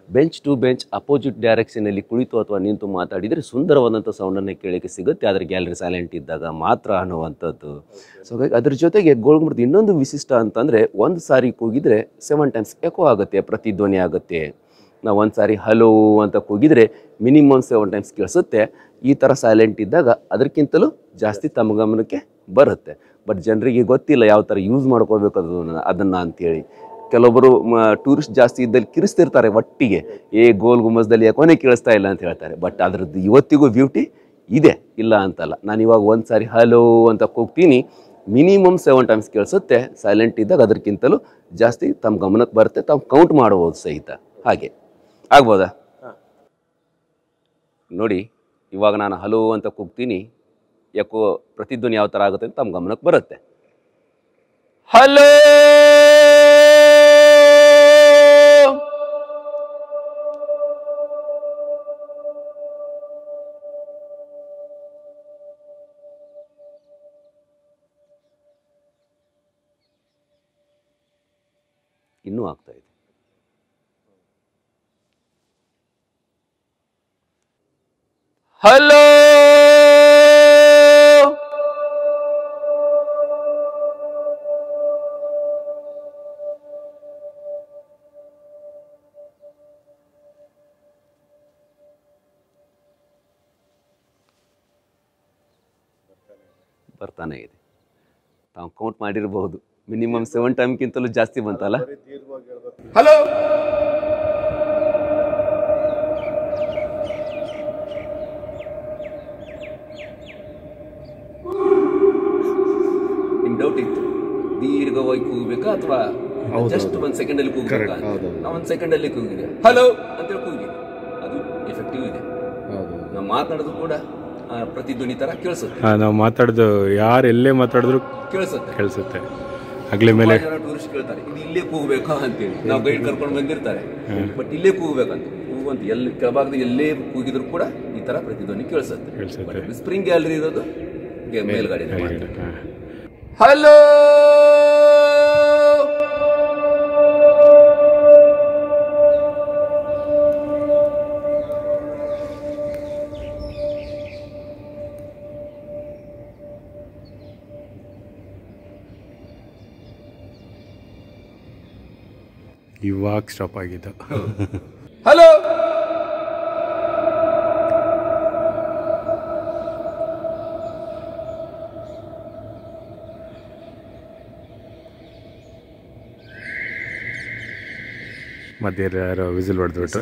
ಬೆಂಚ್ ಟು ಬೆಂಚ್ ಅಪೋಸಿಟ್ ಡೈರೆಕ್ಷನಲ್ಲಿ ಕುಳಿತು ಅಥವಾ ನಿಂತು ಮಾತಾಡಿದರೆ ಸುಂದರವಾದಂಥ ಸೌಂಡನ್ನು ಕೇಳಲಿಕ್ಕೆ ಸಿಗುತ್ತೆ ಆದರೆ ಗ್ಯಾಲರಿ ಸೈಲೆಂಟ್ ಇದ್ದಾಗ ಮಾತ್ರ ಅನ್ನುವಂಥದ್ದು ಸೊ ಹಾಗಾಗಿ ಅದ್ರ ಜೊತೆಗೆ ಗೋಲ್ಗುಮರದ ಇನ್ನೊಂದು ವಿಶಿಷ್ಟ ಅಂತಂದರೆ ಒಂದು ಸಾರಿ ಕೂಗಿದರೆ ಸೆವೆನ್ ಟೈಮ್ಸ್ ಎಕೋ ಆಗುತ್ತೆ ಪ್ರತಿಧ್ವನಿ ಆಗುತ್ತೆ ನಾವು ಒಂದು ಸಾರಿ ಹಲೋ ಅಂತ ಕೂಗಿದರೆ ಮಿನಿಮಮ್ ಸೆವೆನ್ ಟೈಮ್ಸ್ ಕೇಳಿಸುತ್ತೆ ಈ ಥರ ಸೈಲೆಂಟ್ ಇದ್ದಾಗ ಅದಕ್ಕಿಂತಲೂ ಜಾಸ್ತಿ ತಮ್ಮ ಗಮನಕ್ಕೆ ಬರುತ್ತೆ ಬಟ್ ಜನರಿಗೆ ಗೊತ್ತಿಲ್ಲ ಯಾವ ಥರ ಯೂಸ್ ಮಾಡ್ಕೋಬೇಕು ಅದನ್ನು ಅದನ್ನು ಅಂತೇಳಿ ಕೆಲವೊಬ್ಬರು ಟೂರಿಸ್ಟ್ ಜಾಸ್ತಿ ಇದ್ದಲ್ಲಿ ಕಿರಿಸ್ತಿರ್ತಾರೆ ಒಟ್ಟಿಗೆ ಏ ಗೋಲ್ ಗುಮ್ಮಸ್ದಲ್ಲಿ ಯಾಕೋನೇ ಕೇಳಿಸ್ತಾ ಇಲ್ಲ ಅಂತ ಹೇಳ್ತಾರೆ ಬಟ್ ಅದ್ರದ್ದು ಇವತ್ತಿಗೂ ಬ್ಯೂಟಿ ಇದೆ ಇಲ್ಲ ಅಂತಲ್ಲ ನಾನು ಇವಾಗ ಒಂದು ಸಾರಿ ಹಲೋ ಅಂತ ಕೂಗ್ತೀನಿ ಮಿನಿಮಮ್ ಸೆವೆನ್ ಟೈಮ್ಸ್ ಕೇಳಿಸುತ್ತೆ ಸೈಲೆಂಟ್ ಇದ್ದಾಗ ಅದಕ್ಕಿಂತಲೂ ಜಾಸ್ತಿ ತಮ್ಮ ಗಮನಕ್ಕೆ ಬರುತ್ತೆ ತಾವು ಕೌಂಟ್ ಮಾಡ್ಬೋದು ಸಹಿತ ಹಾಗೆ ಆಗ್ಬೋದಾ ನೋಡಿ ಇವಾಗ ನಾನು ಹಲೋ ಅಂತ ಕೂಗ್ತೀನಿ ಯಾಕೋ ಪ್ರತಿಧ್ವನಿ ಯಾವ ಥರ ಆಗುತ್ತೆ ಅಂತ ತಮ್ಮ ಗಮನಕ್ಕೆ ಬರುತ್ತೆ ಹಲೋ ಇನ್ನೂ ಆಗ್ತಾ ಇದೆ ಹಲೋ ಬರ್ತಾನೆ ಇದೆ ತಾವು ಕೌಂಟ್ ಮಾಡಿರಬಹುದು ಮಿನಿಮಮ್ ಸೆವೆನ್ ಟೈಮ್ಗಿಂತಲೂ ಜಾಸ್ತಿ ಬಂತಲ್ಲ ಹಲೋ ಇನ್ ಡೌಟ್ ಇತ್ತು ದೀರ್ಘವಾಗಿ ಕೂಗಬೇಕಾ ಅಥವಾ ಜಸ್ಟ್ ಒಂದ್ ಸೆಕೆಂಡ್ ಅಲ್ಲಿ ಕೂಗಬೇಕಾ ನಾವು ಒಂದ್ ಸೆಕೆಂಡ್ ಅಲ್ಲಿ ಕೂಗಿದೆ ಹಲೋ ಅಂತೇಳಿ ಕೂಗಿದೆ ಅದು ಎಫೆಕ್ಟಿವ್ ಇದೆ ನಾವು ಮಾತನಾಡೋದು ಕೂಡ ಆ, ಪ್ರತಿಧ್ವನಿ ತರ ಕೇಳಿಸುತ್ತೆ ಆ, ನಾವು ಮಾತಾಡೋದು ಯಾರು ಎಲ್ಲೇ ಮಾತಾಡಿದ್ರು ಕೇಳಿಸುತ್ತೆ ಕೇಳಿಸುತ್ತೆ ಹಗಲಿ ಮೇಲೆ ತುಂಬಾ ಜನ ಟೂರಿಸ್ಟ್ ಕೇಳ್ತಾರೆ ಇದು ಇಲ್ಲೇ ಕೂಗಬೇಕಾ ಅಂತೇಳಿ ನಾವು ಗೈಡ್ ಕರ್ಕೊಂಡು ಬಂದಿರ್ತಾರೆ ಬಟ್ ಇಲ್ಲೇ ಕೂಗಬೇಕಂತ ಕೂಗಂತ ಎಲ್ಲಿ ಕೆಳಭಾಗದ ಎಲ್ಲೇ ಕೂಗಿದ್ರು ಕೂಡ ಈ ತರ ಪ್ರತಿಧ್ವನಿ ಕೇಳಿಸುತ್ತೆ ಕೇಳಿಸುತ್ತೆ ಸ್ಪ್ರಿಂಗ್ ಗ್ಯಾಲರಿ ಇರೋದು ಗೆ- ಮೇಲ್ಗಡೆ ಹಾ. ಹಲೋ ಇವಾಗ ಸ್ಟಾಪ್ ಆಗಿದ್ದು ಹಲೋ ಮಧ್ಯೆ ಯಾರೋ ವಿಸಿಲ್ ಹೊಡೆದ್ಬಿಟ್ರು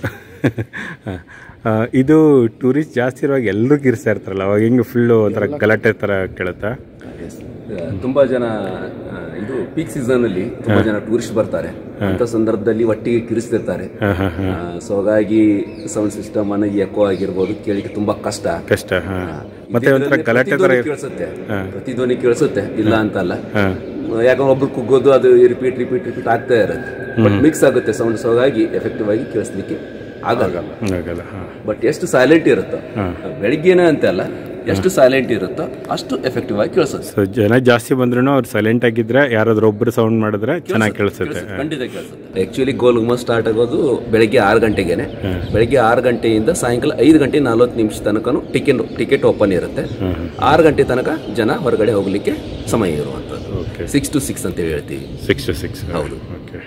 ಇದು ಟೂರಿಸ್ಟ್ ಜಾಸ್ತಿ ಇರುವಾಗ ಎಲ್ಲರೂ ಗಿರ್ಸ್ತಾ ಇರ್ತಾರಲ್ಲ ಅವಾಗ ಹೆಂಗೆ ಫುಲ್ಲು ಒಂಥರ ಗಲಾಟೆ ಥರ ಕೇಳುತ್ತಾ ತುಂಬಾ ಜನ ಆ, ಇದು ಪೀಕ್ ಸೀಸನ್ ಅಲ್ಲಿ ತುಂಬಾ ಜನ ಟೂರಿಸ್ಟ್ ಬರ್ತಾರೆ ಅಂತ ಸಂದರ್ಭದಲ್ಲಿ ಒಟ್ಟಿಗೆ ಕಿರಿಸ್ತಿರ್ತಾರೆ ಹಾಂ ಹಾಂ ಹಾಂ ಸೊ ಹಾಗಾಗಿ ಸೌಂಡ್ ಸಿಸ್ಟಮ್ ಅನ್ನ ಎಕೋ ಆಗಿರ್ಬೋದು ಕೇಳಿಕ್ಕೆ ತುಂಬಾ ಕಷ್ಟ ಕಷ್ಟ ಹಾಂ ಮತ್ತೆ ಒಂಥರ ಇದ್ರಲ್ಲಿ ಗಲಾಟೆ ಥರ ಪ್ರತಿಧ್ವನಿ ಇರ್- ಕೇಳಿಸುತ್ತೆ ಪ್ರತಿಧ್ವನಿ ಕೇಳಿಸುತ್ತೆ ಇಲ್ಲ ಅಂತಲ್ಲ ಹಾಂ ಯಾಕಂದ್ರೆ ಒಬ್ರು ಕುಗ್ಗೋದು ಅದು ರಿಪೀಟ್ ರಿಪೀಟ್ ರಿಪೀಟ್ ಆಗ್ತಾ ಇರುತ್ತೆ ಬಟ್ ಮಿಕ್ಸ್ ಆಗುತ್ತೆ ಸೌಂಡ್ ಸೊ ಹಾಗಾಗಿ ಎಫೆಕ್ಟಿವ್ ಆಗಿ ಕೇಳಿಸ್ಲಿಕ್ಕೆ ಆಗಲ್ಲ ಆಗಲ್ಲ ಹಾಂ ಬಟ್ ಎಷ್ಟು ಸೈಲೆಂಟ್ ಇರುತ್ತೋ ಬೆಳಿಗ್ಗೆನೇ ಅಂತ ಅಲ್ಲ ಎಷ್ಟು ಸೈಲೆಂಟ್ ಇರುತ್ತೋ ಅಷ್ಟು ಎಫೆಕ್ಟಿವ್ ಆಗಿ ಕೇಳಿಸುತ್ತೆ ಸೊ ಜನ ಜಾಸ್ತಿ ಬಂದ್ರೂ ಅವ್ರು ಸೈಲೆಂಟ್ ಆಗಿದ್ರೆ ಯಾರಾದ್ರೂ ಒಬ್ಬರು ಸೌಂಡ್ ಮಾಡಿದ್ರೆ ಚೆನ್ನಾಗಿ ಕೇಳಿಸುತ್ತೆ ಖಂಡಿತ ಕೇಳಿಸುತ್ತೆ ಆಕ್ಚುಲಿ ಗೋಲ್ ಗುಮ್ಮಸ್ ಸ್ಟಾರ್ಟ್ ಆಗೋದು ಬೆಳಗ್ಗೆ ಆರು ಗಂಟೆಗೆನೆ ಬೆಳಗ್ಗೆ ಆರು ಗಂಟೆಯಿಂದ ಸಾಯಂಕಾಲ ಐದು ಗಂಟೆ ನಲ್ವತ್ತು ನಿಮಿಷ ತನಕನು ಟಿಕೆಟ್ ಟಿಕೆಟ್ ಓಪನ್ ಇರುತ್ತೆ ಆರು ಗಂಟೆ ತನಕ ಜನ ಹೊರಗಡೆ ಹೋಗ್ಲಿಕ್ಕೆ ಸಮಯ ಇರುವಂಥದ್ದು ಓಕೆ ಸಿಕ್ಸ್ ಟು ಸಿಕ್ಸ್ ಅಂತ ಹೇಳ್ತೀವಿ ಸಿಕ್ಸ್ ಟು ಸಿಕ್ಸ್ ಹೌದು. ಓಕೆ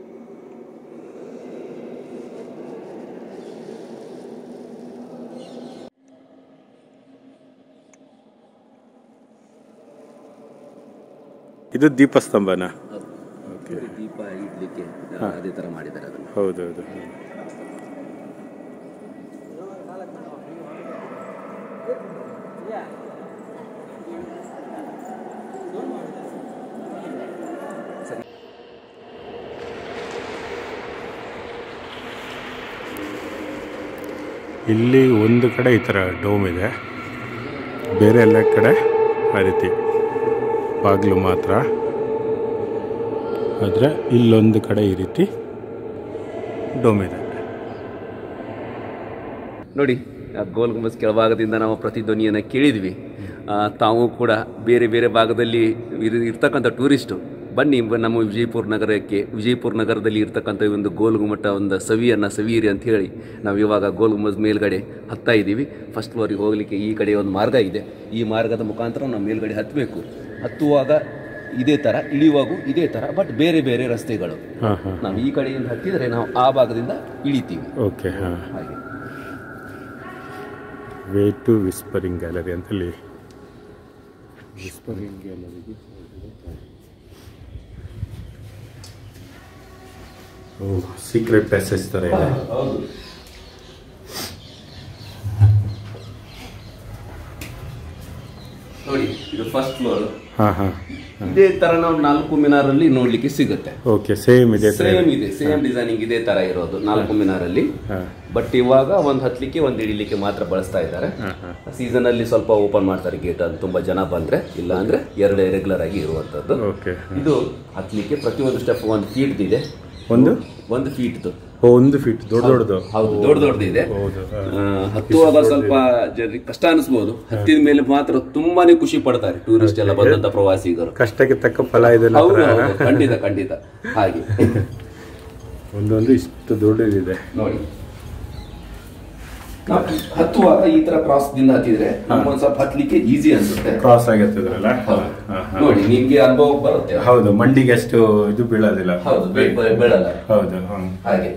ಇದು ದೀಪಸ್ತಂಭನ ದೀಪ ಇಡ್ಲಿಕ್ಕೆ ಅದೇ ತರ ಮಾಡಿದ್ದಾರೆ ಅದನ್ನು ಹೌದೌದು ಇಲ್ಲಿ ಒಂದು ಕಡೆ ಈ ಥರ ಡೋಮ್ ಇದೆ ಬೇರೆ ಎಲ್ಲ ಕಡೆ ಆ ರೀತಿ ಬಾಗಿಲು ಮಾತ್ರ ಆದರೆ ಇಲ್ಲೊಂದು ಕಡೆ ಈ ರೀತಿ ಡೋಮ್ ಇದೆ ನೋಡಿ ಆ ಗೋಲ್ ಗುಂಬಸ್ ಕೆಳಭಾಗದಿಂದ ನಾವು ಪ್ರತಿಧ್ವನಿಯನ್ನು ಕೇಳಿದ್ವಿ ಆ, ತಾವು ಕೂಡ ಬೇರೆ ಬೇರೆ ಭಾಗದಲ್ಲಿ ಇರ್- ಇರ್ತಕ್ಕಂಥ ಟೂರಿಸ್ಟು ಬನ್ನಿ ಬ- ನಮ್ಮ ವಿಜಯಪುರ ನಗರಕ್ಕೆ ವಿಜಯಪುರ ನಗರದಲ್ಲಿ ಇರ್ತಕ್ಕಂಥ ಈ ಒಂದು ಗೋಲ್ಗುಮಟ ಒಂದು ಸವಿಯನ್ನು ಸವಿಯಿರಿ ಅಂತ ಹೇಳಿ ನಾವು ಇವಾಗ ಗೋಲ್ಗುಮಜ್ ಮೇಲ್ಗಡೆ ಹತ್ತಾ ಇದ್ದೀವಿ ಫಸ್ಟ್ ಫ್ಲೋರಿಗೆ ಹೋಗಲಿಕ್ಕೆ ಈ ಕಡೆ ಒಂದು ಮಾರ್ಗ ಇದೆ ಈ ಮಾರ್ಗದ ಮುಖಾಂತರ ನಾವು ಮೇಲ್ಗಡೆ ಹತ್ತಬೇಕು ಹತ್ತುವಾಗ ಇದೇ ಥರ ಇಳಿಯುವಾಗೂ ಇದೇ ಥರ ಬಟ್ ಬೇರೆ ಬೇರೆ ರಸ್ತೆಗಳು ಹಾಂ ಹಾಂ ನಾವು ಈ ಕಡೆಯಿಂದ ಹತ್ತಿದರೆ ನಾವು ಆ ಭಾಗದಿಂದ ಇಳಿತೀವಿ ಓಕೆ ಹಾಂ ಹಾಗೆ ವೇ ಟು ವಿಸ್ಪರಿಂಗ್ ಗ್ಯಾಲರಿ ಅಂತಲ್ಲಿ ವಿಸ್ಪರಿಂಗ್ ಗ್ಯಾಲರಿಗೆ ಓ ಸೀಕ್ರೆಟ್ ಪ್ಯಾಸೇಜ್ ಥರ ಇದೆ ಹೌದು ನೋಡಿ ಇದು ಫಸ್ಟ್ ಫ್ಲೋರ್ ಹಾಂ ಹಾಂ ಇದೇ ತರ ನಾವು ನಾಲ್ಕು ಮಿನಾರಲ್ಲಿ ನೋಡ್ಲಿಕ್ಕೆ ಸಿಗುತ್ತೆ ಓಕೆ ಸೇಮ್ ಇದೆ ಸೇಮ್ ಇದೆ ಸೇಮ್ ಡಿಸೈನಿಂಗ್ ಇದೇ ತರ ಇರೋದು ನಾಲ್ಕು ಮಿನಾರಲ್ಲಿ ಹಾಂ ಬಟ್ ಇವಾಗ ಒಂದ್ ಹತ್ಲಿಕ್ಕೆ ಒಂದ್ ಇಳಿಲಿಕ್ಕೆ ಮಾತ್ರ ಬಳಸ್ತಾ ಇದ್ದಾರೆ ಹಾಂ ಹಾಂ ಸೀಸನ್ ಅಲ್ಲಿ ಸ್ವಲ್ಪ ಓಪನ್ ಮಾಡ್ತಾರೆ ಗೇಟ್ ಅದು ತುಂಬಾ ಜನ ಬಂದ್ರೆ ಇಲ್ಲ ಅಂದ್ರೆ ಎರಡೇ ರೆಗ್ಯುಲರ್ ಆಗಿ ಇರುವಂತದ್ದು ಓಕೆ ಇದು ಹತ್ಲಿಕ್ಕೆ ಪ್ರತಿಯೊಂದು ಸ್ಟೆಪ್ ಒಂದು ಫೀಟ್ ಇದೆ ಒಂದು ಒಂದು ಫೀಟ್ದು ಓ ಒಂದು ಫೀಟ್ ದೊಡ್ಡ ದೊಡ್ಡದು ಹೌದು ದೊಡ್ಡ ದೊಡ್ಡದಿದೆ ಹೌದು ಹಾಂ. ಆ, ಹತ್ತುವಾಗ ಸ್ವಲ್ಪ ಜನರಿಗೆ ಕಷ್ಟ ಅನಿಸ್ಬೋದು ಹತ್ತಿದ ಮೇಲೆ ಮಾತ್ರ ತುಂಬಾನೇ ಖುಷಿ ಪಡ್ತಾರೆ ಟೂರಿಸ್ಟ್ ಎಲ್ಲ ಬಂದಂತ ಪ್ರವಾಸಿಗರು ಕಷ್ಟಕ್ಕೆ ತಕ್ಕ ಫಲ ಇದೆ ಹೌದು ಹೌದು, ಖಂಡಿತ ಖಂಡಿತ ಹಾಗೆ ಒಂದೊಂದು ಇಷ್ಟು ದೊಡ್ಡದಿದೆ ನೋಡಿ ನಾವು ಹತ್ತುವಾಗ ಈ ತರ ಕ್ರಾಸ್ ದಿಂದ ಹತ್ತಿದ್ರೆ ನಮ್ಗೆ ಒಂದ್ ಸ್ವಲ್ಪ ಹತ್ಲಿಕ್ಕೆ ಈಸಿ ಅನ್ಸುತ್ತೆ ಕ್ರಾಸ್ ಆಗಿರ್ತದ್ರಲ್ಲ ಹೌದು. ಹಾಂ ಹಾಂ ನೋಡಿ ನಿಮ್ಗೆ ಅನುಭವ ಬರುತ್ತೆ ಹೌದು ಮಂಡಿಗೆ ಅಷ್ಟು ಇದು ಬೀಳೋದಿಲ್ಲ ಹೌದು ಬೇ- ಬೇ- ಬೇಡಲ್ಲ ಹೌದು ಹ್ಮ್. ಹಾಗೆ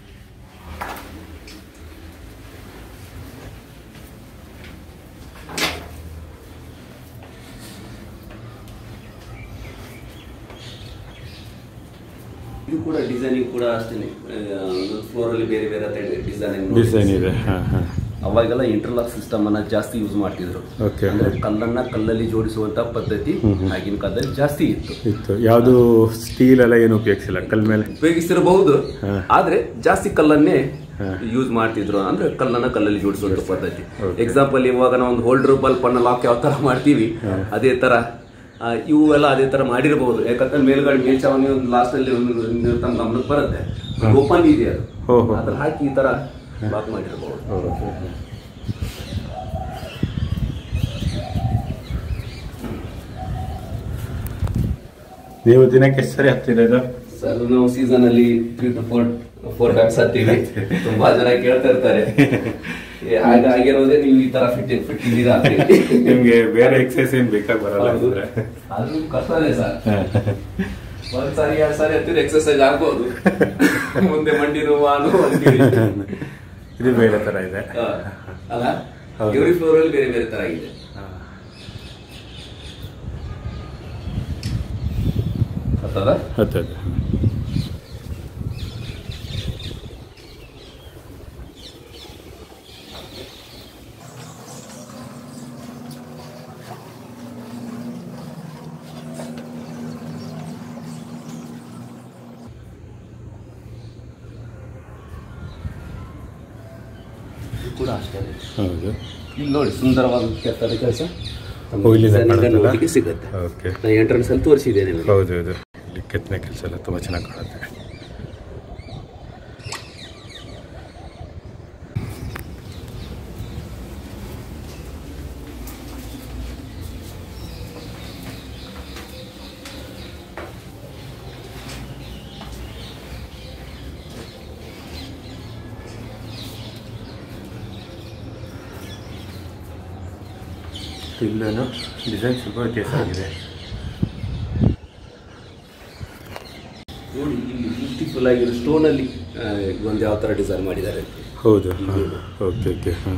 ಇದು ಕೂಡ ಡಿಸೈನಿಂಗ್ ಕೂಡ ಅಷ್ಟೇ ಫ್ಲೋರ್ ಅಲ್ಲಿ ಬೇರೆ ಬೇರೆ ಡಿಸೈನಿಂಗ್ ಡಿಸೈನ್ ಇದೆ ಹಾಂ ಹಾಂ ಅವಾಗೆಲ್ಲ ಇಂಟರ್ಲಾಕ್ ಸಿಸ್ಟಮ್ ಅನ್ನ ಜಾಸ್ತಿ ಯೂಸ್ ಮಾಡ್ತಿದ್ರು ಓಕೆ ಅಂದ್ರೆ ಕಲ್ಲನ್ನ ಕಲ್ಲಲ್ಲಿ ಜೋಡಿಸುವಂತ ಪದ್ಧತಿ ಆಗಿನ ಕಾಲದಲ್ಲಿ ಜಾಸ್ತಿ ಇತ್ತು ಇತ್ತು ಯಾವುದು ಸ್ಟೀಲ್ ಎಲ್ಲ ಏನು ಉಪಯೋಗಿಸಿಲ್ಲ ಕಲ್ ಮೇಲೆ ಉಪಯೋಗಿಸಿರಬಹುದು ಹಾ. ಆದ್ರೆ ಜಾಸ್ತಿ ಕಲ್ಲನ್ನೇ ಹಾ. ಯೂಸ್ ಮಾಡ್ತಿದ್ರು ಅಂದ್ರೆ ಕಲ್ಲನ್ನ ಕಲ್ಲಲ್ಲಿ ಜೋಡಿಸುವಂತ ಪದ್ಧತಿ Okay. ಎಕ್ಸಾಂಪಲ್ ಇವಾಗ ನಾವು ಒಂದು ಹೋಲ್ಡರ್ ಬಲ್ಪ್ ಅನ್ನ ಲಾಕ್ ಯಾವ ತರ ಮಾಡ್ತೀವಿ ಅದೇ ತರ ಆ, ಇವು ಎಲ್ಲ ಅದೇ ತರ ಮಾಡಿರಬಹುದು ಯಾಕಂದ್ರೆ ಮೇಲ್ಗಡೆ ಮೇಲ್ಚಾವಣಿ ಒಂದು ಲಾಸ್ಟ್ ಅಲ್ಲಿ ಒಂದು ಒಂದು ತಮ್ಮ ಗಮನಕ್ಕೆ ಬರುತ್ತೆ ಓಪನ್ ಇದೆ ಅದು ಹೋ, ಹೋ. ಅದ್ರ ಹಾಕಿ ಈ ತರ ಲಾಕ್ ಮಾಡಿರಬಹುದು ನೀವು ದಿನಕ್ಕೆ ಎಷ್ಟು ಸರಿ ಹತ್ತಿರೋದು ಸರ್ ನಾವು ಸೀಸನ್ ಅಲ್ಲಿ three to four four times ಹತ್ತೀವಿ ತುಂಬಾ ಜನ ಕೇಳ್ತಾ ಇರ್ತಾರೆ ಏ, ಆಗ ಆಗಿರೋದೇ ನೀವು ಈ ತರ ಫಿಟ್ ಫಿಟ್ ಇದ್ದೀರಾ ಅಂತ ಹೇಳಿ. ನಿಮ್ಗೆ ಬೇರೆ ಎಕ್ಸಸೈಸ್ ಏನ್ ಬೇಕಾಗಿ ಬರಲ್ಲ ಹೌದು. ಅಂದ್ರೆ ಅದು ಕಷ್ಟನೇ ಸರ್ ಒಂದ್ ಸಾರಿ ಎರಡ್ ಸಾರಿ ಹತ್ತಿರ ಎಕ್ಸರ್ಸೈಸ್ ಆಗ್ಬೋದು ಮುಂದೆ ಮಂಡಿ ನೋವು ಅನ್ನೋ ಅಂತೀವಿ ಇದು ಬೇರೆ ತರ ಇದೆ ಹಾ. ಅಲ್ಲ ಹೌದು. ಎವ್ರಿ ಫ್ಲೋರ್ ಅಲ್ಲಿ ಬೇರೆ ಬೇರೆ ತರ ಇದೆ ಹತ್ತದ ಹತ್ತದು ಇದು ಕೂಡ ಅಷ್ಟೇ ಹೌದು ಇಲ್ಲಿ ನೋಡಿ ಸುಂದರವಾದ ಕೆತ್ತದ ಕೆಲಸ ಓ, ಇಲ್ಲಿಂದ ಕಾಣುತ್ತಲ್ಲ? ನೋಡ್ಲಿಕ್ಕೆ ಸಿಗುತ್ತೆ ಓಕೆ ನಾನು ಎಂಟ್ರೆನ್ಸ್ ಅಲ್ಲಿ ತೋರಿಸಿದೆ ನಿಮಗೆ ಹೌದು ಹೌದು ಇಲ್ಲಿ ಕೆತ್ತನೆ ಕೆಲಸ ಎಲ್ಲ ತುಂಬ ಚೆನ್ನಾಗಿ ಕಾಣುತ್ತೆ ಇಲ್ಲೂ ಡಿಸೈನ್ ಸ್ವಲ್ಪ ವ್ಯತ್ಯಾಸ ಆಗಿದೆ ನೋಡಿ ಇಲ್ಲಿ ಬ್ಯೂಟಿಫುಲ್ ಆಗಿರೋ ಸ್ಟೋನ್ ಅಲ್ಲಿ ಆ, ಒಂದು ಯಾವ ತರ ಡಿಸೈನ್ ಮಾಡಿದ್ದಾರೆ ಅಂತ. ಹೌದು ಹಾಂ ಓಕೆ ಓಕೆ ಹಾಂ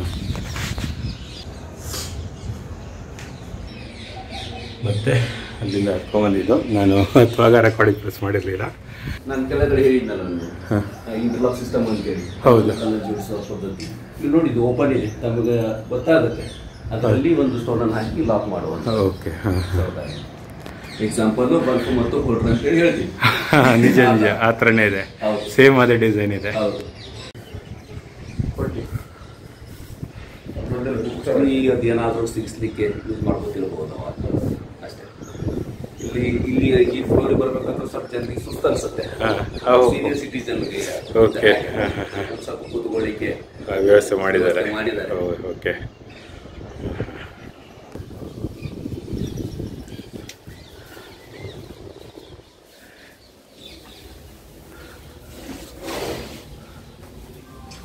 ಮತ್ತೆ ಅಲ್ಲಿಂದ ಹತ್ಕೊಂಬಂದಿದ್ದು ನಾನು ಹತ್ತುವಾಗ ರೆಕಾರ್ಡಿಂಗ್ ಪ್ರೆಸ್ ಮಾಡಿರಲಿಲ್ಲ ನಾನು ಕೆಳಗಡೆ ಹೇಳಿದ್ನಲ್ಲ ನಾನು ಹಾಂ ಇಂಟರ್ಲಾಕ್ ಸಿಸ್ಟಮ್ ಅಂತ ಹೇಳಿ ಹೌದು. ಕಲ್ಲಲ್ಲಿ ಜೋಡಿಸುವ ಪದ್ಧತಿ ಇಲ್ಲಿ ನೋಡಿ ಇದು ಓಪನ್ ಇದೆ ತಮಗೆ ಗೊತ್ತಾಗುತ್ತೆ ಅದರಲ್ಲಿ ಒಂದು ಸ್ಟೋನ್ ಅನ್ನು ಹಾಕಿ ಲಾಕ್ ಮಾಡುವಂತ ಓಕೆ ಹಾಂ ಎಕ್ಸಾಂಪಲ್ ಬಲ್ಪ್ ಮತ್ತು ಹೋಲ್ಡರ್ ಅಂತ ಹೇಳಿ ಹೇಳ್ತೀವಿ ನಿಜ ನಿಜ ಆ ಥರನೇ ಇದೆ ಹೌದು. ಸೇಮ್ ಅದೇ ಡಿಸೈನ್ ಇದೆ ಹೌದು ಈಗ ಅದೇನಾದರೂ ಸಿಗಿಸ್ಲಿಕ್ಕೆ ಯೂಸ್ ಮಾಡ್ಕೊತಿರ್ಬೋದು ನಾವು ಅದು. ಅಷ್ಟೇ ಇಲ್ಲಿ ಇಲ್ಲಿ ಈ ಫ್ಲೋರ್ ಬರ್ಬೇಕಂದ್ರೆ ಸ್ವಲ್ಪ ಜನರಿಗೆ ಸುಸ್ತು ಅನ್ಸುತ್ತೆ ಹಾ, ಹೌದು. ಸೀನಿಯರ್ ಸಿಟಿಜನ್ಗೆ Okay. ಹಾ, ಹಾ, ಹಾ. ಸ್ವಲ್ಪ ಕೂತ್ಕೊಳ್ಳಿಕ್ಕೆ ಆ, ವ್ಯವಸ್ಥೆ ಮಾಡಿದ್ದಾರೆ ವ್ಯವಸ್ಥೆ ಮಾಡಿದ್ದಾರೆ. ಹೌದು, ಓಕೆ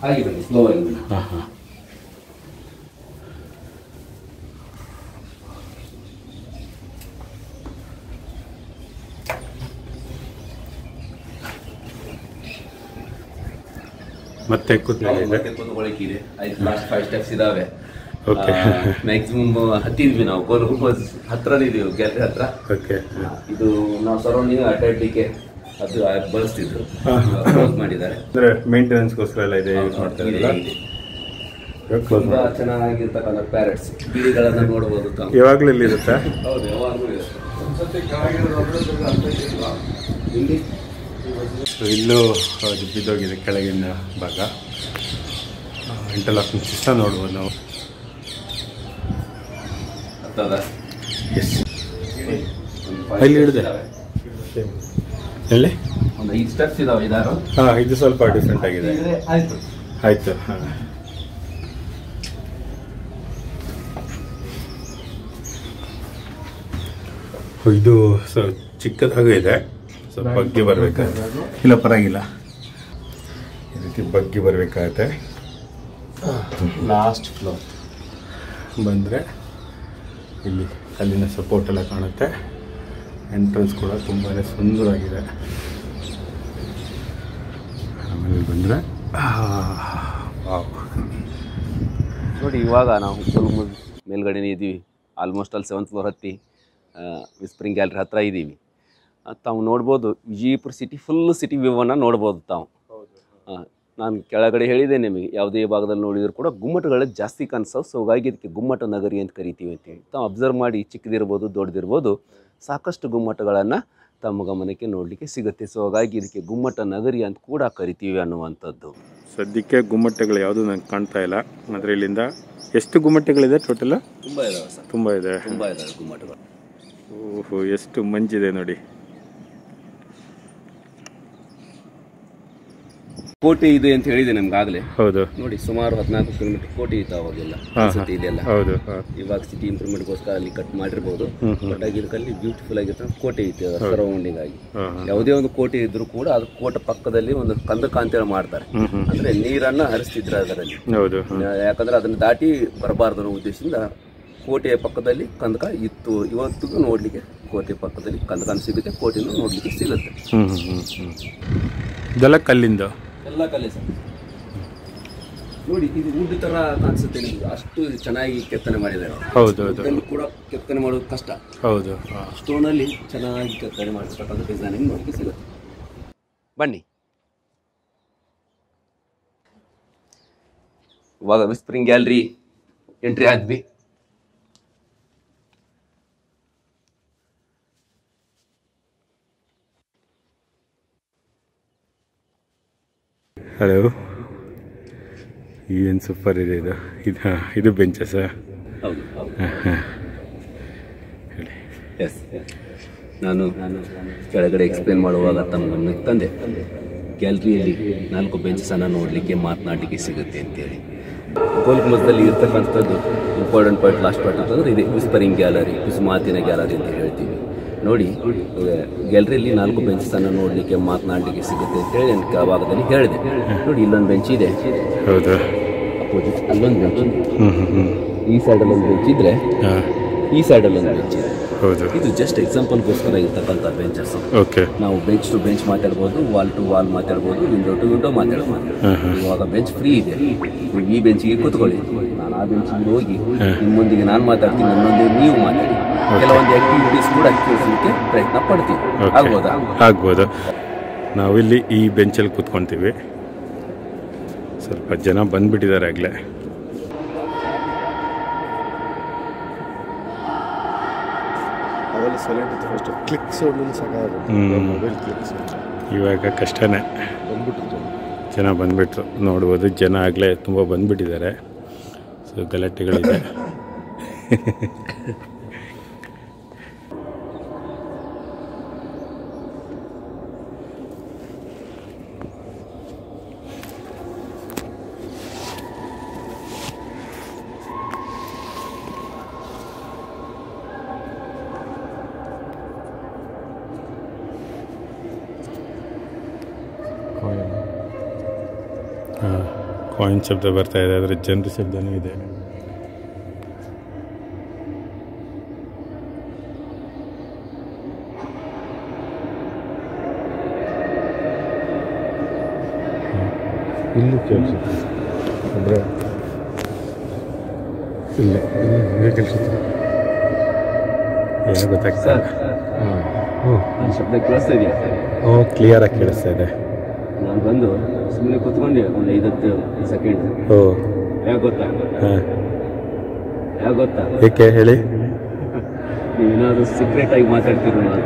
ಹಾಗೆ ಬನ್ನಿ ಸ್ಲೋ ಆಗಿ ಬನ್ನಿ ಹಾಂ ಹಾಂ ಮತ್ತೆ ಕೂತ್ಕೊಳ್ಳಿ ಮತ್ತೆ ಕೂತ್ಕೊಳ್ಳಿಕ್ಕೆ ಇದೆ ಆಯ್ತು ಲಾಸ್ಟ್ ಫೈವ್ ಸ್ಟೆಪ್ಸ್ ಇದಾವೆ ಓಕೆ ಮ್ಯಾಕ್ಸಿಮಮ್ ಹತ್ತಿದ್ವಿ ನಾವು ಗೋಲ್ ಗುಂಬಜ್ ಹತ್ರನೇ ಇದೀವಿ ಗ್ಯಾಲರಿ ಹತ್ರ ಓಕೆ ಇದು ನಾವು ಸರೌಂಡಿಂಗ್ ಅಡ್ಡಾಡ್ಲಿಕ್ಕೆ ಅದು ಬಳಸ್ತಿದ್ರು ಹಾ. ಕ್ಲೋಸ್ ಮಾಡಿದ್ದಾರೆ ಅಂದರೆ ಮೇಂಟೆನೆನ್ಸ್ಗೋಸ್ಕರ ಎಲ್ಲ ಇದೆ ಯೂಸ್ ಮಾಡ್ತಾ ಇದೆ, ಇರಲ್ಲ ಇದೆ. ಕ್ಲೋಸ್ ತುಂಬಾ ಮಾಡಿ ಚೆನ್ನಾಗಿರ್ತಕ್ಕಂಥ ಪ್ಯಾರೆಟ್ಸ್ ಗಿಳಿಗಳನ್ನ ನೋಡಬಹುದು ತಾವು ಯಾವಾಗಲೂ ಇಲ್ಲಿ ಇರುತ್ತಾ ಹೌದು ಯಾವಾಗಲೂ ಇದೆ ಇಲ್ಲಿ ಸೊ ಇಲ್ಲೂ ಅದು ಬಿದ್ದೋಗಿದೆ ಕೆಳಗಿನ ಭಾಗ ಇಂಟರ್ಲಾಕಿಂಗ್ ಸಿಸ್ಟಮ್ ನೋಡ್ಬೋದು ನಾವು ಹತ್ತದ ಎಸ್ ಒಂದು five ಅಲ್ಲಿ ಹಿಡ್ದೆ? ಇದಾವೆ. ಹೇಳಿ ಒಂದು ಐದು ಸ್ಟೆಪ್ಸ್ ಇದಾವೆ ಇದಾರು ಹಾಂ ಇದು ಸ್ವಲ್ಪ ಡಿಫ್ರೆಂಟ್ ಆಗಿದೆ ಆಯ್ತು ಆಯಿತು ಹಾಂ ಇದು ಸೊ ಚಿಕ್ಕದಾಗೂ ಇದೆ ಸೊ ಬಗ್ಗಿ ಬರಬೇಕು ಇಲ್ಲ ಪರವಾಗಿಲ್ಲ ಈ ರೀತಿ ಬಗ್ಗಿ ಬರಬೇಕಾಗತ್ತೆ ಲಾಸ್ಟ್ ಫ್ಲೋರ್ ಬಂದರೆ ಇಲ್ಲಿ ಕಲ್ಲಿನ ಸಪೋರ್ಟ್ ಎಲ್ಲ ಕಾಣುತ್ತೆ ಎಂಟ್ರೆನ್ಸ್ ಕೂಡ ತುಂಬಾ ಸುಂದರವಾಗಿದೆ ಆಮೇಲೆ ಬಂದರೆ ವಾವ್ ನೋಡಿ ಇವಾಗ ನಾವು ಗುಲ್ಮುಜ್ ಮೇಲ್ಗಡೆನೇ ಇದ್ದೀವಿ ಆಲ್ಮೋಸ್ಟ್ ಅಲ್ಲಿ ಸೆವೆಂತ್ ಫ್ಲೋರ್ ಹತ್ತಿ ವಿಸ್ಪ್ರಿಂಗ್ ಗ್ಯಾಲರಿ ಹತ್ರ ಇದ್ದೀವಿ ಅದ್ ತಾವು ನೋಡ್ಬೋದು ವಿಜಯಪುರ ಸಿಟಿ ಫುಲ್ ಸಿಟಿ ವ್ಯೂವನ್ನು ನೋಡ್ಬೋದು ತಾವು ಆ, ನಾನು ಕೆಳಗಡೆ ಹೇಳಿದೆ ನಿಮಗೆ ಯಾವುದೇ ಭಾಗದಲ್ಲಿ ನೋಡಿದ್ರು ಕೂಡ ಗುಮ್ಮಟಗಳು ಜಾಸ್ತಿ ಕಾಣಿಸೋ ಸೊ ಹಾಗಾಗಿ ಇದಕ್ಕೆ ಗುಮ್ಮಟ ನಗರಿ ಅಂತ ಕರಿತೀವಿ ಅಂತೇಳಿ ತಾವು ಅಬ್ಸರ್ವ್ ಮಾಡಿ ಚಿಕ್ಕದಿರ್ಬೋದು ದೊಡ್ಡದಿರ್ಬೋದು ಸಾಕಷ್ಟು ಗುಮ್ಮಟಗಳನ್ನು ತಮ್ಮ ಗಮನಕ್ಕೆ ನೋಡಲಿಕ್ಕೆ ಸಿಗುತ್ತೆ ಸೊ ಹಾಗಾಗಿ ಇದಕ್ಕೆ ಗುಮ್ಮಟ ನಗರಿ ಅಂತ ಕೂಡ ಕರಿತೀವಿ ಅನ್ನುವಂಥದ್ದು ಸದ್ಯಕ್ಕೆ ಗುಮ್ಮಟಗಳು ಯಾವುದು ನಂಗೆ ಕಾಣ್ತಾ ಇಲ್ಲ ಆದರೆ ಇಲ್ಲಿಂದ ಎಷ್ಟು ಗುಮ್ಮಟಗಳಿದೆ ಟೋಟಲ್ ತುಂಬ ಇದಾವೆ ಸರ್ ತುಂಬ ಇದೆ ತುಂಬ ಇದಾವೆ ಗುಮ್ಮಟಗಳು ಓಹೋ ಎಷ್ಟು ಮಂಜಿದೆ ನೋಡಿ ಕೋಟೆ ಇದೆ ಅಂತ ಹೇಳಿದೆ ನಮ್ಗಾಗಲೇ ಹೌದು ನೋಡಿ ಸುಮಾರು ಹದಿನಾಲ್ಕು ಕಿಲೋಮೀಟರ್ ಕೋಟೆ ಇತ್ತು ಅವಾಗೆಲ್ಲ ಹಾ, ಸಿಟಿ ಇದೆಲ್ಲ ಹೌದು ಹಾಂ ಇವಾಗ ಸಿಟಿ ಇಂಪ್ರೂವ್ಮೆಂಟ್ಗೋಸ್ಕರ ಅಲ್ಲಿ ಕಟ್ ಮಾಡಿರ್ಬೋದು ಹ್ಮ್, ಹ್ಮ್. ಬಟ್ ಆಗಿದ್ದಕ್ಕಲ್ಲಿ ಬ್ಯೂಟಿಫುಲ್ ಆಗಿರ್ತಕ್ಕಂಥ ಕೋಟೆ ಇತ್ತು ಸರೌಂಡಿಂಗ್ ಆಗಿ ಹಾಂ ಹಾಂ ಯಾವುದೇ ಒಂದು ಕೋಟೆ ಇದ್ರೂ ಕೂಡ ಅದು ಕೋಟೆ ಪಕ್ಕದಲ್ಲಿ ಒಂದು ಕಂದಕ ಅಂತೇಳಿ ಮಾಡ್ತಾರೆ ಹ್ಞೂ ಹ್ಞೂ ಅಂದ್ರೆ ನೀರನ್ನ ಹರಿಸ್ತಿದ್ರು ಅದರಲ್ಲಿ ಹೌದು ಹಾಂ ಯಾಕಂದ್ರೆ ಅದನ್ನ ದಾಟಿ ಬರಬಾರ್ದು ಅನ್ನೋ ಉದ್ದೇಶದಿಂದ ಕೋಟೆಯ ಪಕ್ಕದಲ್ಲಿ ಕಂದಕ ಇತ್ತು ಇವತ್ತಿಗೂ ನೋಡ್ಲಿಕ್ಕೆ ಕೋಟೆ ಪಕ್ಕದಲ್ಲಿ ಕಂದಕ ಸಿಗುತ್ತೆ ಕೋಟೆನೂ ನೋಡ್ಲಿಕ್ಕೆ ಸಿಗುತ್ತೆ ಹ್ಞೂ ಹ್ಞೂ ಹ್ಞೂ ಇದೆಲ್ಲ ಕಲ್ಲಿಂದ ಎಲ್ಲ ಕಲೆ ಸರ್ ನೋಡಿ ಇದು ವುಡ್ ತರ ಕಾಣಿಸುತ್ತೆ ನಿಮ್ಗೆ ಅಷ್ಟು ಚೆನ್ನಾಗಿ ಕೆತ್ತನೆ ಮಾಡಿದ್ದಾರೆ ಹೌದು ಹೌದು ಇದನ್ನು ಕೂಡ ಕೆತ್ತನೆ ಮಾಡೋದು ಕಷ್ಟ ಹೌದು ಹಾಂ ಸ್ಟೋನಲ್ಲಿ ಚೆನ್ನಾಗಿ ಕೆತ್ತನೆ ಮಾಡಿರ್ತಕ್ಕಂಥ ಡಿಸೈನಿಂಗ್ ನೋಡಲಿಕ್ಕೆ ಸಿಗುತ್ತೆ ಬನ್ನಿ ಇವಾಗ ವಿಸ್ಪ್ರಿಂಗ್ ಗ್ಯಾಲರಿ ಎಂಟ್ರಿ ಆದ್ವಿ ಹಲೋ ಏನು ಸೂಪರ್ ಇದೆ ಇದು ಇದು ಹಾಂ ಇದು ಬೆಂಚಸ ಹೌದು ಹಾಂ ಹಾಂ ಹೇಳಿ ಎಸ್ ನಾನು ಕೆಳಗಡೆ ಎಕ್ಸ್ಪ್ಲೇನ್ ಮಾಡುವಾಗ ತಮ್ಮ ಗಮನಕ್ಕೆ ತಂದೆ ಗ್ಯಾಲರಿಯಲ್ಲಿ ನಾಲ್ಕು ಬೆಂಚಸನ್ನು ನೋಡಲಿಕ್ಕೆ ಮಾತನಾಡಲಿಕ್ಕೆ ಸಿಗುತ್ತೆ ಅಂತೇಳಿ ಗೋಲ್ಗುಮಸದಲ್ಲಿ ಇರ್ತಕ್ಕಂಥದ್ದು ಇಂಪಾರ್ಟೆಂಟ್ ಪಾಯಿಂಟ್ ಲಾಸ್ಟ್ ಪಾಯಿಂಟ್ ಅಂತಂದ್ರೆ ಇದೆ ವಿಸ್ಪರಿಂಗ್ ಗ್ಯಾಲರಿ ಮಾತಿನ ಗ್ಯಾಲರಿ ಅಂತ ಹೇಳ್ತೀವಿ ನೋಡಿ ಗ್ಯಾಲರಿಯಲ್ಲಿ ನಾಲ್ಕು ಬೆಂಚಸನ್ನು ನೋಡಲಿಕ್ಕೆ ಮಾತನಾಡಲಿಕ್ಕೆ ಸಿಗುತ್ತೆ ಅಂತೇಳಿ ನಾನು ಕೆಳಭಾಗದಲ್ಲಿ ಹೇಳಿದೆ ನೋಡಿ ಇಲ್ಲೊಂದು ಬೆಂಚ್ ಇದೆ ಹೌದು ಅಪೋಸಿಟ್ ಅಲ್ಲೊಂದು ಬೆಂಚ್ ಹ್ಞೂ ಹ್ಞೂ ಹ್ಞೂ ಈ ಸೈಡಲ್ಲಿ ಒಂದು ಬೆಂಚ್ ಇದ್ರೆ ಹಾಂ ಈ ಸೈಡಲ್ಲಿ ಒಂದು ಬೆಂಚ್ ಇದೆ ಹೌದು ಇದು ಜಸ್ಟ್ ಎಕ್ಸಾಂಪಲ್ಗೋಸ್ಕರ ಇರ್ತಕ್ಕಂಥ ಬೆಂಚಸ್ ಓಕೆ ನಾವು ಬೆಂಚ್ ಟು ಬೆಂಚ್ ಮಾತಾಡ್ಬೋದು ವಾಲ್ ಟು ವಾಲ್ ಮಾತಾಡ್ಬೋದು ವಿಂಡೋ ಟು ವಿಂಡೋ ಮಾತಾಡ್ಬೋದು ಹಾಂ ಹಾಂ ಇವಾಗ ಬೆಂಚ್ ಫ್ರೀ ಇದೆ ನೀವು ಈ ಬೆಂಚಿಗೆ ಕೂತ್ಕೊಳ್ಳಿ ನಾನು ಆ ಬೆಂಚಿಗೆ ಹೋಗಿ ನಿಮ್ಮೊಂದಿಗೆ ನಾನು ಮಾತಾಡ್ತೀನಿ ನನ್ನೊಂದಿಗೆ ನೀವು ಮಾತಾಡಿ ಕೆಲವೊಂದು ಆಕ್ಟಿವಿಟೀಸ್ ಕೂಡ ತಿಳಿಸಲಿಕ್ಕೆ ಪ್ರಯತ್ನ ಪಡ್ತೀವಿ ಓಕೆ ಆಗ್ಬೋದಾ ಆಗ್ಬೋದು ನಾವಿಲ್ಲಿ ಈ ಬೆಂಚಲ್ಲಿ ಕೂತ್ಕೊತೀವಿ ಸ್ವಲ್ಪ ಜನ ಬಂದ್ಬಿಟ್ಟಿದ್ದಾರೆ ಆಗಲೇ ಅವೆಲ್ಲ ಸೈಲೆಂಟ್ ಇತ್ತು ಫಸ್ಟ್ ಕ್ಲಿಕ್ ಸೌಂಡ್ ಸಾಕಾಗ ಹ್ಮ್. ಮೊಬೈಲ್ ಕ್ಲಿಕ್ ಸೌಂಡ್ ಇವಾಗ ಕಷ್ಟನೇ ಬಂದ್ಬಿಟ್ರು ಜನ ಜನ ಬಂದ್ಬಿಟ್ರು ನೋಡ್ಬೋದು ಜನ ಆಗಲೇ ತುಂಬ ಬಂದ್ಬಿಟ್ಟಿದ್ದಾರೆ ಸೊ ಗಲಾಟೆಗಳಿದೆ ಹಾಂ ಕಾಯಿನ್ ಶಬ್ದ ಬರ್ತಾ ಇದೆ ಆದರೆ ಜನರ ಶಬ್ದನೂ ಇದೆ ಇಲ್ಲಿ ಕೇಳಿಸುತ್ತೆ ಅಂದರೆ ಇಲ್ಲ ಇಲ್ಲಿ ಕೇಳಿಸುತ್ತೆ ಏನೋ ಗೊತ್ತಾಗ್ತಾ ಇಲ್ಲ ಹಾಂ ಹ್ಞೂ ನನ್ನ ಶಬ್ದ ಕೇಳಿಸ್ತಾ ಇದೆಯಾ ಹ್ಞೂ ಕ್ಲಿಯರಾಗಿ ಕೇಳಿಸ್ತಾ ಇದೆ ನಾನು ಬಂದು ಸುಮ್ಮನೆ ಕೂತ್ಕೊಂಡೆ ಒಂದು ಐದತ್ತು ಸೆಕೆಂಡ್ ಓ ಯಾಕೆ ಗೊತ್ತಾ ಹಾಂ ಯಾಕೆ ಗೊತ್ತಾ ಏಕೆ ಹೇಳಿ ನೀವೇನಾದ್ರೂ ಸೀಕ್ರೆಟ್ ಆಗಿ ಮಾತಾಡ್ತಿರೋ ಅಂತ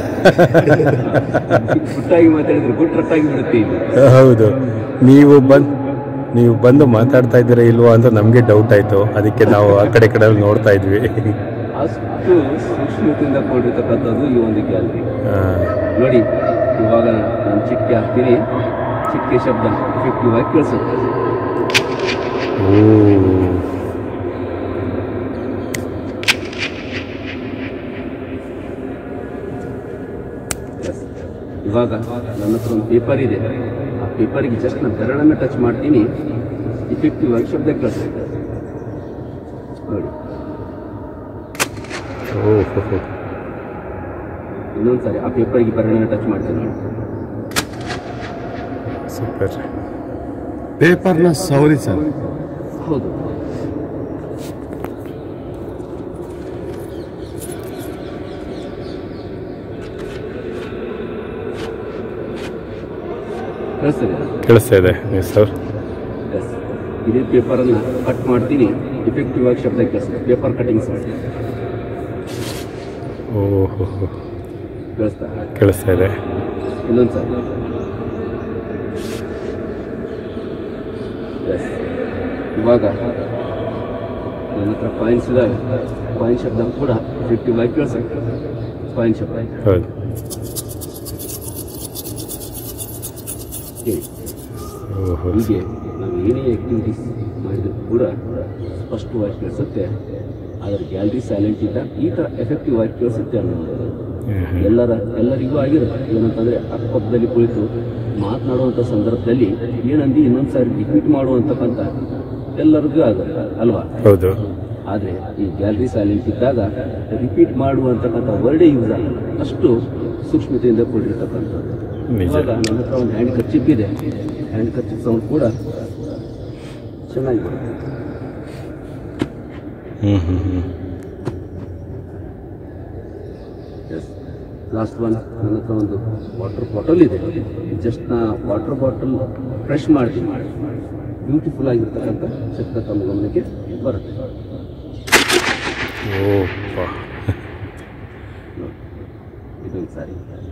ಗುಟ್ಟಾಗಿ ಮಾತಾಡಿದ್ರೆ ಗುಟ್ರಟ್ಟಾಗಿ ಬಿಡುತ್ತೆ ಇದು ಹೌದು ನೀವು ಬಂದು ನೀವು ಬಂದು ಮಾತಾಡ್ತಾ ಇದ್ದೀರಾ ಇಲ್ವಾ ಅಂತ ನಮಗೆ ಡೌಟ್ ಆಯಿತು ಅದಕ್ಕೆ ನಾವು ಆ ಕಡೆ ಈ ಕಡೆ ಎಲ್ಲ ನೋಡ್ತಾ ಇದ್ವಿ ಅಷ್ಟು ಸೂಕ್ಷ್ಮತೆಯಿಂದ ಕೂಡಿರ್ತಕ್ಕಂಥದ್ದು ಈ ಒಂದು ಗ್ಯಾಲರಿ ಆ, ನೋಡಿ ಇವಾಗ ನಾನು ಚಿಕ್ಕೆ ಹಾಕ್ತೀನಿ ಚಿಕ್ಕೆ ಶಬ್ದ ಎಫೆಕ್ಟಿವ್ ಆಗಿ ಕೇಳಿಸುತ್ತೆ ಓ Yes. ಇವಾಗ ನನ್ನ ಹತ್ರ ಒಂದು ಪೇಪರ್ ಇದೆ ಆ ಪೇಪರಿಗೆ ಜಸ್ಟ್ ನಾನು ಬೆರಳನ್ನು ಟಚ್ ಮಾಡ್ತೀನಿ ಇಫೆಕ್ಟಿವ್ ಆಗಿ ಶಬ್ದ ಕೇಳಿಸುತ್ತೆ ನೋಡಿ ಓ ಹೋ ಹೋ. ಇನ್ನೊಂದ್ಸರಿ ಆ ಪೇಪರ್ಗೆ ಬೆರಳನ್ನು ಟಚ್ ಮಾಡ್ತೀನಿ ನೋಡಿ ಸೂಪರ್ ಪೇಪರ್ನ ಸೌರಿ ಸರ್ ಹೌದು ಕೇಳಿಸ್ತದೆ ಕೇಳಿಸ್ತಾ ಇದೆ ಎಸ್ ಸರ್ ಎಸ್ ಇದೇ ಪೇಪರನ್ನು ಕಟ್ ಮಾಡ್ತೀನಿ ಇಫೆಕ್ಟಿವ್ ಆಗಿ ಶಬ್ದ ಕೇಳಿಸ್ತದೆ ಪೇಪರ್ ಕಟಿಂಗ್ಸ್ ಮಾಡಿ ಓ ಹೋ ಹೋ. ಕೇಳಿಸ್ತಾ ಕೇಳಿಸ್ತಾ ಇದೆ ಇನ್ನೊಂದು ಸಲ ಎಸ್ ಇವಾಗ ನನ್ನ ಹತ್ರ ಕಾಯಿನ್ಸ್ ಇದಾವೆ ಕಾಯಿನ್ ಶಬ್ದ ಕೂಡ ಎಫೆಕ್ಟಿವ್ ಆಗಿ ಕೇಳಿಸುತ್ತೆ ಕಾಯಿನ್ ಶಬ್ದ ಹೌದು ಹೇಳಿ ಓಹೋ ಹೀಗೆ ನಾವು ಏನೇ ಆಕ್ಟಿವಿಟೀಸ್ ಮಾಡಿದ್ರು ಕೂಡ ಸ್ಪಷ್ಟವಾಗಿ ಕೇಳಿಸುತ್ತೆ ಅದರ ಗ್ಯಾಲರಿ ಸೈಲೆಂಟ್ ಇದ್ದ ಈ ಥರ ಎಫೆಕ್ಟಿವ್ ಆಗಿ ಕೇಳಿಸುತ್ತೆ ಅನ್ನೋದು ಎಲ್ಲರ ಎಲ್ಲರಿಗೂ ಆಗಿರುತ್ತೆ ಏನಂತಂದರೆ ಅಕ್ಕಪಕ್ಕದಲ್ಲಿ ಕುಳಿತು ಮಾತನಾಡುವಂಥ ಸಂದರ್ಭದಲ್ಲಿ ಏನಂದು ಇನ್ನೊಂದು ಸಾರಿ ರಿಪೀಟ್ ಮಾಡುವಂತಕ್ಕಂಥ ಎಲ್ಲರಿಗೂ ಆಗುತ್ತೆ ಅಲ್ವಾ ಹೌದು ಆದರೆ ಈ ಗ್ಯಾಲರಿ ಸೈಲೆಂಟ್ ಇದ್ದಾಗ ರಿಪೀಟ್ ಮಾಡುವಂತಕ್ಕಂಥ ವರ್ಡೇ ಯೂಸ್ ಆಗಲ್ಲ ಅಷ್ಟು ಸೂಕ್ಷ್ಮತೆಯಿಂದ ಕೂಡಿರ್ತಕ್ಕಂಥದ್ದು ನಿಜ. ಇವಾಗ ನನ್ನ ಹತ್ರ ಒಂದು ಹ್ಯಾಂಡ್ ಕಚ್ಚಿಪ್ ಇದೆ ಹ್ಯಾಂಡ್ ಕಚ್ಚಿಪ್ ಸೌಂಡ್ ಕೂಡ ಚೆನ್ನಾಗಿ ಬರುತ್ತೆ ಹ್ಞೂ ಹ್ಞೂ ಹ್ಞೂ ಎಸ್ ಲಾಸ್ಟ್ ಒನ್ ನನ್ನ ಹತ್ರ ಒಂದು ವಾಟರ್ ಬಾಟಲ್ ಇದೆ ಜಸ್ಟ್ ನಾ ವಾಟರ್ ಬಾಟಲ್ ಫ್ರೆಶ್ ಮಾಡ್ತೀನಿ ಬ್ಯೂಟಿಫುಲ್ ಆಗಿರ್ತಕ್ಕಂಥ ಶಬ್ದ ತಮ್ಮ ಗಮನಕ್ಕೆ ಬರುತ್ತೆ ಓಪ್ಪ ನೋಡಿ ಇದೊಂದು ಸಾರಿ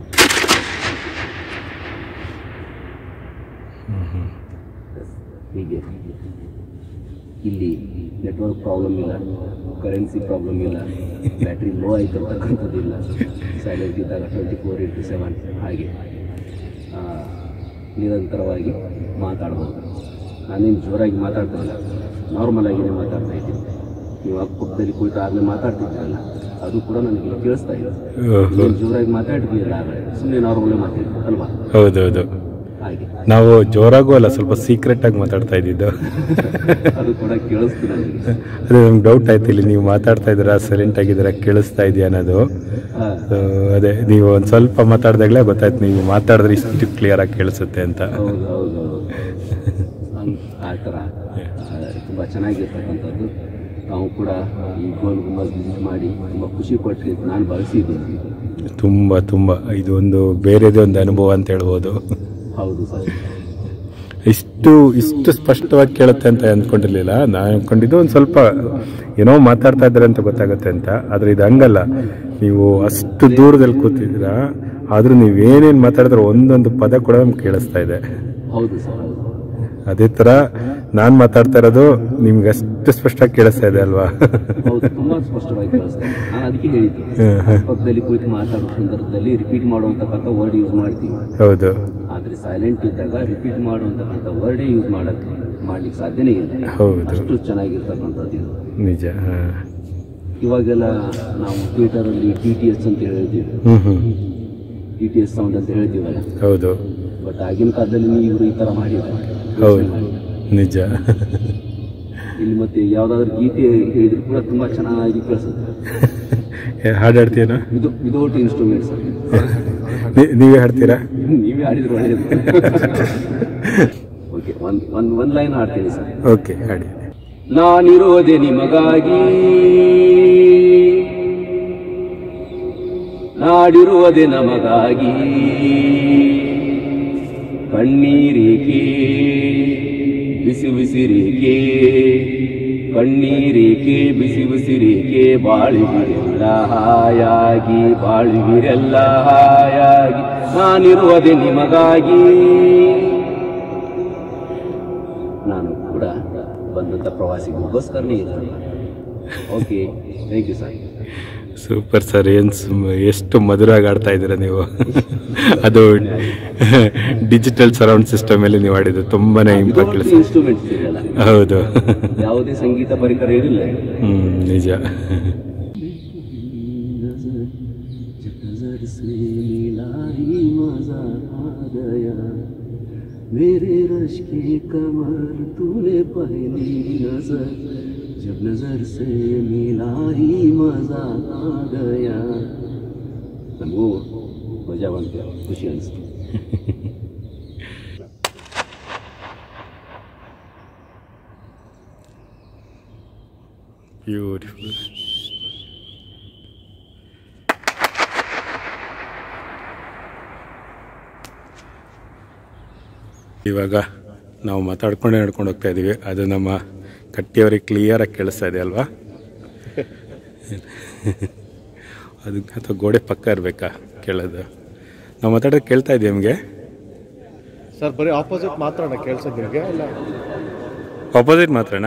Yes. ಹೀಗೆ ಇಲ್ಲಿ ನೆಟ್ವರ್ಕ್ ಪ್ರಾಬ್ಲಮ್ ಇಲ್ಲ ಕರೆನ್ಸಿ ಪ್ರಾಬ್ಲಮ್ ಇಲ್ಲ ಬ್ಯಾಟ್ರಿ ಲೋ ಆಯ್ತು ಅಂತಕ್ಕಂಥದ್ದಿಲ್ಲ ಸೈಲೆಂಟ್ ಇದ್ದಾಗ ಟ್ವೆಂಟಿ ಫೋರ್ ಇಂಟು ಸೆವೆನ್ ಹಾಗೆ ಆ, ನಿರಂತರವಾಗಿ ಮಾತಾಡ್ಬೋದು ನಾನೇನು ಜೋರಾಗಿ ಮಾತಾಡ್ತಿರಲಿಲ್ಲ ನಾರ್ಮಲ್ ಆಗಿನೇ ಮಾತಾಡ್ತಾ ಇದ್ದೀನಿ ನೀವು ಅಕ್ಕಪಕ್ಕದಲ್ಲಿ ಕುಳಿತು ಆದ್ಮೇಲೆ ಮಾತಾಡ್ತಿದ್ದೀರಲ್ಲ ಅದು ಕೂಡ ನನಗೆ ಕೇಳಿಸ್ತಾ ಇದೆ ಓಹೋ ನೀನು ಜೋರಾಗಿ ಮಾತಾಡ್ತಿದ್ದೀರಲ್ಲ ಆಗಲೇ ಸುಮ್ಮನೆ ನಾರ್ಮಲೇ ಮಾತಾಡ್ತೀನಿ ಅಲ್ವಾ ಹೌದೌದು ಹಾಗೆ ನಾವು ಜೋರಾಗೂ ಅಲ್ಲ ಸ್ವಲ್ಪ ಸೀಕ್ರೆಟ್ ಆಗಿ ಮಾತಾಡ್ತಾ ಇದ್ದಿದ್ದು ಅದು ಕೂಡ ಕೇಳಿಸ್ತು ನನಗೆ ಅದೇ ನಮ್ಗೆ ಡೌಟ್ ಆಯ್ತು ಇಲ್ಲಿ ನೀವು ಮಾತಾಡ್ತಾ ಇದ್ದೀರಾ ಸೈಲೆಂಟ್ ಆಗಿದ್ದೀರಾ ಕೇಳಿಸ್ತಾ ಇದೆಯಾ ಅನ್ನೋದು ಹಾ, So, ಅದೇ ನೀವು ಒಂದು ಸ್ವಲ್ಪ ಮಾತಾಡ್ದಾಗಲೇ ಗೊತ್ತಾಯ್ತು ನೀವು ಮಾತಾಡಿದ್ರೆ ಇಷ್ಟು ಕ್ಲಿಯರ್ ಆಗಿ ಕೇಳಿಸುತ್ತೆ ಅಂತ ಹೌದು ಹೌದು ಹೌದು ಹಂಗ್- ಆ ಥರ ತುಂಬ ಚೆನ್ನಾಗಿರ್ತಕ್ಕಂಥದ್ದು ನಾವು ಕೂಡ ಈ ಗೋಲ್ ಗುಂಬಜ್ ವಿಸಿಟ್ ಮಾಡಿ ತುಂಬ ಖುಷಿ ಪಟ್ಟು ನಾನು ಭಾವಿಸಿದ್ದೀನಿ ತುಂಬ ತುಂಬ ಇದು ಒಂದು ಬೇರೆದೇ ಒಂದು ಅನುಭವ ಅಂತ ಹೇಳ್ಬೋದು ಹೌದು ಸರ್ ಇಷ್ಟು ಇಷ್ಟು ಸ್ಪಷ್ಟವಾಗಿ ಕೇಳುತ್ತೆ ಅಂತ ಅಂದ್ಕೊಂಡಿರ್ಲಿಲ್ಲ ನಾನು ಅಂದ್ಕೊಂಡಿದ್ದು ಒಂದು ಸ್ವಲ್ಪ ಏನೋ ಮಾತಾಡ್ತಾ ಇದ್ದಾರೆ ಅಂತ ಗೊತ್ತಾಗುತ್ತೆ ಅಂತ ಆದರೆ ಇದು ಹಂಗಲ್ಲ ನೀವು ಅಷ್ಟು ದೂರದಲ್ಲಿ ಕೂತಿದ್ದೀರಾ ಆದರೂ ನೀವೇನೇನು ಮಾತಾಡಿದ್ರೆ ಒಂದೊಂದು ಪದ ಕೂಡ ನಮ್ಗೆ ಕೇಳಿಸ್ತಾ ಇದೆ ಹೌದು ಸರ್ ಹೌದು ಅದೇ ಥರ ನಾನು ಮಾತಾಡ್ತಾ ಇರೋದು ನಿಮ್ಗೆ ಅಷ್ಟು ಸ್ಪಷ್ಟವಾಗಿ ಕೇಳಿಸ್ತಾ ಇದೆ ಅಲ್ವಾ ಹೌದು ತುಂಬ ಸ್ಪಷ್ಟವಾಗಿ ಕೇಳಿಸ್ತೇನೆ ನಾನು ಅದಕ್ಕೆ ಹೇಳಿದ್ದೆ ಹ್ಮ್, ಹ್ಮ್. ಪಕ್ಕದಲ್ಲಿ ಕುಳಿತು ಮಾತಾಡೋ ಸಂದರ್ಭದಲ್ಲಿ ರಿಪೀಟ್ ಮಾಡುವಂತಕ್ಕಂಥ ವರ್ಡ್ ಯೂಸ್ ಮಾಡ್ತೀವಿ ಹೌದು ಆದರೆ ಸೈಲೆಂಟ್ ಇದ್ದಾಗ ರಿಪೀಟ್ ಮಾಡುವಂತಕ್ಕಂಥ ವರ್ಡೇ ಯೂಸ್ ಮಾಡಕ್ಕೆ ಮಾಡ್ಲಿಕ್ಕೆ ಸಾಧ್ಯನೇ ಇಲ್ಲ ಹೌದು ಅಷ್ಟು ಚೆನ್ನಾಗಿರ್ತಕ್ಕಂಥದ್ದು ಇದು ನಿಜ ಹಾಂ ಇವಾಗೆಲ್ಲ ನಾವು ಟ್ವಿಟರಲ್ಲಿ ಟಿ ಟಿ ಎಸ್ ಅಂತ ಹೇಳ್ತೀವಿ ಹ್ಞೂ ಹ್ಞೂ ಟಿ ಟಿ ಎಸ್ ಸೌಂಡ್ ಅಂತ ಹೇಳ್ತೀವಲ್ಲ ಹೌದು ಬಟ್ ಆಗಿನ ಕಾಲದಲ್ಲಿ ನೀವು ಇವರು ಈ ಥರ ಮಾಡಿದ್ದಾರೆ ಹೌದು ನಿಜ ಇಲ್ಲಿ ಮತ್ತೆ ಯಾವುದಾದ್ರೂ ಗೀತೆ ಹೇಳಿದ್ರು ಕೂಡ ತುಂಬ ಚೆನ್ನಾಗಿ ಕೇಳಿಸುತ್ತೆ ಏ, ಹಾಡು ಹಾಡ್ತೀಯೇನೋ ಇದು ವಿದೌಟ್ ಇನ್ಸ್ಟ್ರೂಮೆಂಟ್ಸ್ ನೀ- ನೀವೇ ಹಾಡ್ತೀರಾ ನೀವೇ ಆಡಿದ್ರು ಒಳ್ಳೆಯದು ಓಕೆ ಒಂದು ಒಂದು ಒಂದು ಲೈನ್ ಹಾಡ್ತೀನಿ ಸರ್ ಓಕೆ ಹಾಡಿ ನಾನಿರೋದೆ ನಿಮಗಾಗಿ ನಾಡಿರುವುದೇ ನಮಗಾಗಿ ಕಣ್ಣೀರೇಕೆ ಬಿಸಿ ಬಿಸಿರೇಕೆ ಕಣ್ಣೀರೇಕೆ ಬಿಸಿ ಬಿಸಿರೇಕೆ ಬಾಳುವಿರೆಲ್ಲ ಹಾಯಾಗಿ ಬಾಳುವಿರೆಲ್ಲ ಹಾಯಾಗಿ ನಾನಿರುವುದೇ ನಿಮಗಾಗಿ ನಾನು ಕೂಡ ಬಂದಂಥ ಪ್ರವಾಸಿಗೋಸ್ಕರನೇ ಇದ್ದಾರೆ okay thank you sir super sir ಏನು ಎಷ್ಟು ಮಧುರವಾಗಿ ಆಡ್ತಾ ಇದ್ದೀರಾ ನೀವು ಅದು ಡಿಜಿಟಲ್ ಸರೌಂಡ್ ಸಿಸ್ಟಮ್ ಅಲ್ಲಿ ನೀವು ಆಡಿದ್ದು ತುಂಬಾನೇ ಇಂಪಾರ್ಟೆಂಟ್ ಇನ್ಸ್ಟ್ರೂಮೆಂಟ್ಸ್ ಇದೆಯಲ್ಲ ಹೌದು ಯಾವುದೇ ಸಂಗೀತ ಪರಿಕರ ಇರಲಿಲ್ಲ ಹ್ಮ್ ನಿಜ नजर से मिला ही मजा आ गया मेरे रश के कमर तूने पहली नजर जब नजर से मिला ही मजा आ गया ನಮಗೂ ಮಜಾ ಬಂತು ಖುಷಿ ಅನಿಸ್ತು ಬ್ಯೂಟಿಫುಲ್ ಇವಾಗ ನಾವು ಮಾತಾಡ್ಕೊಂಡೇ ನಡ್ಕೊಂಡು ಹೋಗ್ತಾ ಇದ್ದೀವಿ ಅದು ನಮ್ಮ ಕಟ್ಟಿಯವರಿಗೆ ಕ್ಲಿಯರಾಗಿ ಕೇಳಿಸ್ತಾ ಇದೆ ಅಲ್ವಾ ಅದು ಅಥವಾ ಗೋಡೆ ಪಕ್ಕ ಇರಬೇಕಾ ಕೇಳೋದು ನಾವು ಮಾತಾಡೋದು ಕೇಳ್ತಾ ಇದ್ದೀವಿ ನಿಮಗೆ ಸರ್ ಬರೀ ಆಪೋಸಿಟ್ ಮಾತ್ರ ಕೇಳ್ಸೋದು ನಿಮಗೆ ಇಲ್ಲ ಆಪೋಸಿಟ್ ಮಾತ್ರನಾ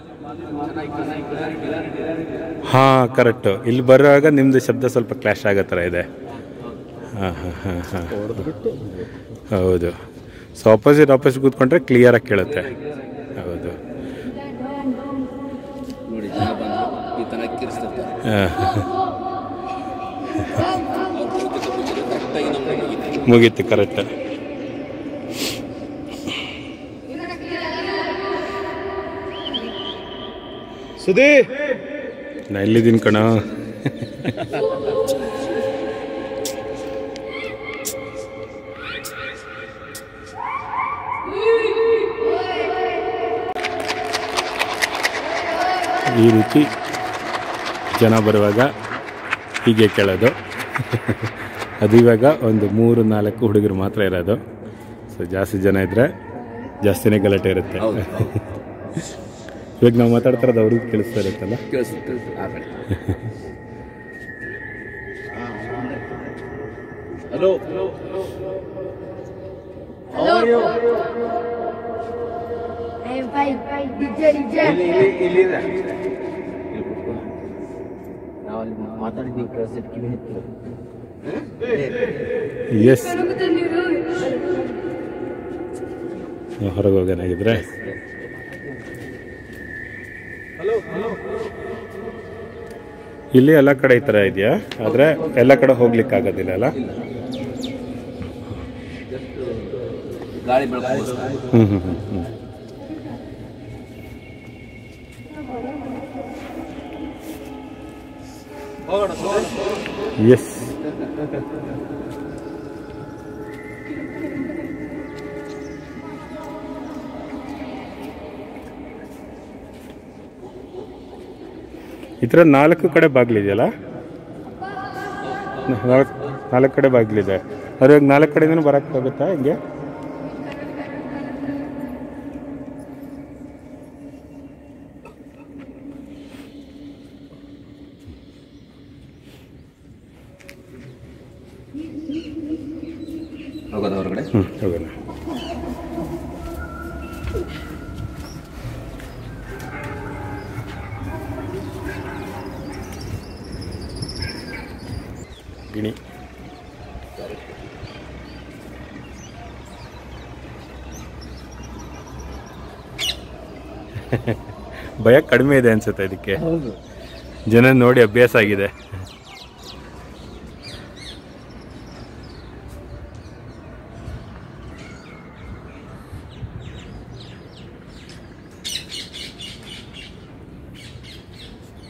ಹಾಂ ಕರೆಕ್ಟು ಇಲ್ಲಿ ಬರುವಾಗ ನಿಮ್ಮದು ಶಬ್ದ ಸ್ವಲ್ಪ ಕ್ಲಾಶ್ ಆಗೋ ಥರ ಇದೆ ಹಾಂ ಹಾಂ ಹಾಂ ಹಾಂ ಹೌದು ಸೊ ಆಪೋಸಿಟ್ ಆಪೋಸಿಟ್ ಕೂತ್ಕೊಂಡ್ರೆ ಕ್ಲಿಯರಾಗಿ ಕೇಳುತ್ತೆ ಹೌದು ನೋಡಿ ಜನ ಬಂದು ಈ ಥರ ಕಿರಿಸ್ತಿರ್ತಾರೆ ಹಾಂ ಮುಗೀತು ಕರೆಕ್ಟ್ ಸುದೀ ನಾ ಎಲ್ಲಿದ್ದೀನಿ ಕಣ ಈ ರೀತಿ ಜನ ಬರುವಾಗ ಹೀಗೆ ಕೇಳೋದು ಅದು ಇವಾಗ ಒಂದು ಮೂರು ನಾಲ್ಕು ಹುಡುಗರು ಮಾತ್ರ ಇರೋದು ಸೊ ಜಾಸ್ತಿ ಜನ ಇದ್ದರೆ ಜಾಸ್ತಿನೇ ಗಲಾಟೆ ಇರುತ್ತೆ ಹೌದು ಇವಾಗ ನಾವು ಮಾತಾಡ್ತಾ ಇರೋದು ಅವ್ರಿಗೆ ಕೇಳಿಸ್ತಾ ಇರುತ್ತಲ್ಲ ಕೇಳಿಸುತ್ತೆ ಆ ಕಡೆ hello Hey, bye, bye, DJ, DJ. ನಾವು ಅಲ್ಲಿ ಮಾತಾಡಿದ್ದೀವಿ ಕೇಳಿಸಿಟ್ಟು ಕಿವಿ ಹತ್ತಿರ ಎಸ್ ಹೊರಗೆ ಹೋಗೋನಾಗಿದ್ರೆ ಇಲ್ಲಿ ಎಲ್ಲ ಕಡೆ ಈ ಥರ ಇದೆಯಾ ಆದರೆ ಎಲ್ಲ ಕಡೆ ಹೋಗ್ಲಿಕ್ಕೆ ಆಗೋದಿಲ್ಲ ಅಲ್ಲ ಗಾಳಿ ಬೆಳಕೋಸ್ಕರ ಹ್ಞೂ ಹ್ಞೂ ಹ್ಞೂ ಹ್ಞೂ ಎಸ್ ಈ ಥರ ನಾಲ್ಕು ಕಡೆ ಬಾಗಿಲಿದೆಯಲ್ಲ ನಾಲ್ಕು ನಾಲ್ಕು ಕಡೆ ಬಾಗಿಲಿದೆ ಅದ್ರ ನಾಲ್ಕು ಕಡೆಯಿಂದನೂ ಬರೋಕ್ಕಾಗುತ್ತಾ ಹಿಂಗೆ ಹೋಗೋದ ಹೊರಗಡೆ ಹ್ಞೂ ಹೋಗೋಣ ಗಿಣಿ ಭಯ ಕಡಿಮೆ ಇದೆ ಅನ್ಸುತ್ತೆ ಇದಕ್ಕೆ ಜನ ನೋಡಿ ಅಭ್ಯಾಸ ಆಗಿದೆ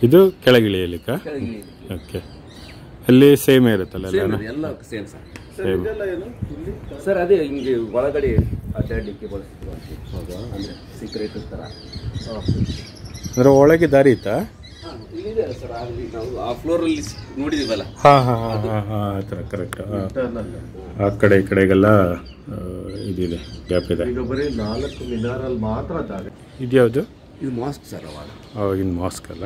ಇದು ಕೆಳಗಿಳಿಯಲಿಕ್ಕ ಕೆಳಗೆ ಓಕೆ ಅಲ್ಲಿ ಸೇಮ್ ಇರುತ್ತಲ್ಲ ಸೇಮ್ ಎಲ್ಲ ಎಲ್ಲ ಸೇಮ್ ಸರ್ ಸೇಮ್ ಸರ್ ಅದೇ ಹಿಂಗೆ ಒಳಗಡೆ ಅಡ್ಡಾಡಲಿಕ್ಕೆ ಬಳಸ್ತಿದ್ರು ಅಂದರೆ ಸೀಕ್ರೆಟ್ ಥರ ಅಂದ್ರೆ ಒಳಗೆ ದಾರಿ ಇತ್ತಾ ಇಲ್ಲಿದೆ ಸರ್ ಅಲ್ಲಿ ನಾವು ಆ ಫ್ಲೋರಲ್ಲಿ ನೋಡಿದೀವಲ್ಲ ಹಾಂ ಹಾಂ ಹಾಂ ಹಾಂ ಹಾಂ ಆ ಥರ ಕರೆಕ್ಟ್ ಆ ಕಡೆ ಈ ಕಡೆಗೆಲ್ಲ ಆ, ಇದಿದೆ ಗ್ಯಾಪ್ ಇದೆ ಈಗ ಬರೀ ನಾಲ್ಕು ಮಿನಾರಲ್ಲಿ ಮಾತ್ರ ಜಾಗ ಇದ್ಯಾವುದು ಇದು ಮಾಸ್ಕ್ ಸರ್ ಅವಾಗ ಆವಾಗಿನ ಮಾಸ್ಕ್ ಅಲ್ಲ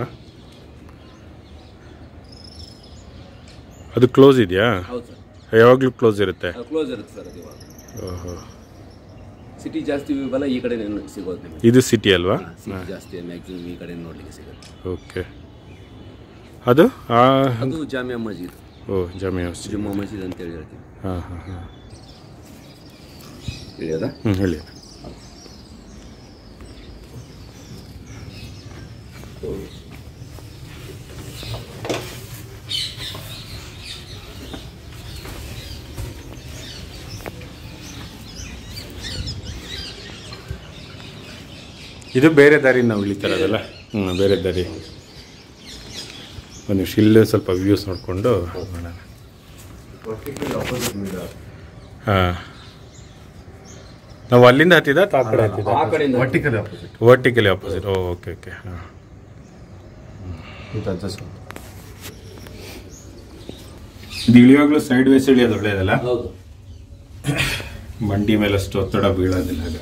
ಅದು ಕ್ಲೋಸ್ ಇದೆಯಾ ಹೌದು ಸರ್ ಯಾವಾಗಲೂ ಕ್ಲೋಸ್ ಇರುತ್ತೆ ಕ್ಲೋಸ್ ಇರುತ್ತೆ ಸರ್ ಅದು ಇವಾಗ ಓಹೋ ಸಿಟಿ ಜಾಸ್ತಿ ಬಲ್ಲ ಈ ಕಡೆ ಸಿಗೋದು ನಿಮಗೆ ಇದು ಸಿಟಿ ಅಲ್ವಾ ಸಿಟಿ ಜಾಸ್ತಿ ಮ್ಯಾಕ್ಸಿಮಮ್ ಈ ಕಡೆ ನೋಡ್ಲಿಕ್ಕೆ ಸಿಗುತ್ತೆ ಓಕೆ ಅದು ಆ ಅದು ಜಾಮಿಯಾ ಮಸ್ಜಿದ್ ಓ ಜಾಮಿಯಾ ಮಸ್ಜಿದ್ ಜುಮ್ಮಾ ಮಸ್ಜಿದ್ ಅಂತೇಳಿ ಹೇಳ್ತೀವಿ ಹಾಂ ಹಾಂ ಹಾಂ ತಿಳಿಯೋದಾ ಹ್ಞೂ ಹೇಳಿ ಇದು ಬೇರೆ ದಾರಿ ನಾವು ಇಳಿತಾರದಲ್ಲ ಹ್ಞೂ ಬೇರೆ ದಾರಿ ಒಂದು ನಿಮಿಷ ಇಲ್ಲೇ ಸ್ವಲ್ಪ ವ್ಯೂಸ್ ನೋಡಿಕೊಂಡು ಮಾಡೋಣ ಆಪೋಸಿಟ್ ಮಿನಾರ್ ಹಾಂ ನಾವು ಅಲ್ಲಿಂದ ಹತ್ತಿದ ಆ ಕಡೆ ಹತ್ತಿದ ಆ ಕಡೆಯಿಂದ vertical opposite vertically opposite oh okay okay ಹಾಂ ಇದು ಅಡ್ಜಸ್ಟ್ ಇದು ಇಳಿಯುವಾಗಲೂ ಸೈಡ್ ವೇಸ್ ಇಳಿಯೋದು ಒಳ್ಳೆಯದಲ್ಲ ಹೌದು ಮಂಡಿ ಮೇಲೆ ಅಷ್ಟು ಒತ್ತಡ ಬೀಳೋದಿಲ್ಲ ಆಗ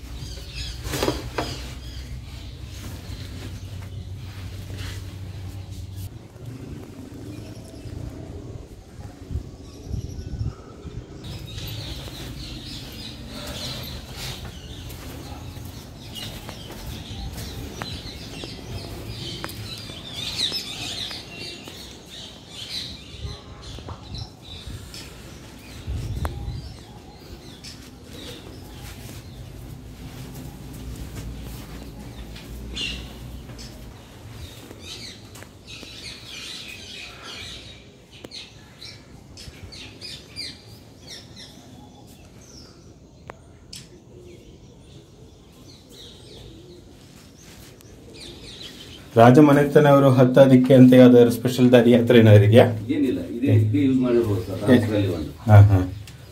ರಾಜ ಮನೆತನವರು ಹತ್ತೋದಕ್ಕೆ ಅಂತ ಯಾವ್ದಾದ್ರು ಸ್ಪೆಷಲ್ ದಾರಿ ಹತ್ರ ಏನಾದ್ರು ಇದೆಯಾ ಏನಿಲ್ಲ ಇದೇ ಇದೇ ಯೂಸ್ ಮಾಡಿರ್ಬೋದು ಸರ್ ರಾಜರಲ್ಲಿ ಒಂದು ಹಾಂ ಹಾಂ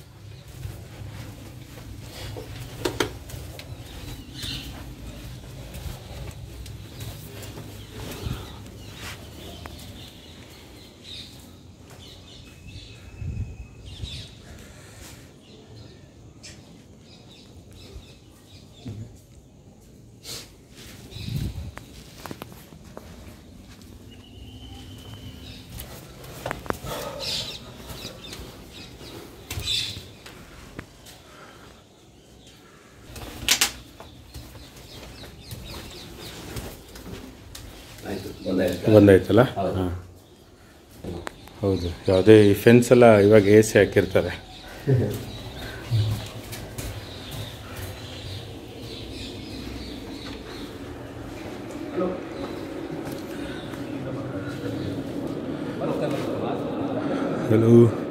ಆಯ್ತು ಬಂದಾಯ್ತು ಬಂದಾಯ್ತಲ್ಲ ಹೌದು. ಹಾಂ ಹೌದು ಯಾವುದೇ ಈ ಫೆನ್ಸ್ ಎಲ್ಲ ಇವಾಗ ಎ ಸಿ ಹಾಕಿರ್ತಾರೆ ಹಲೋ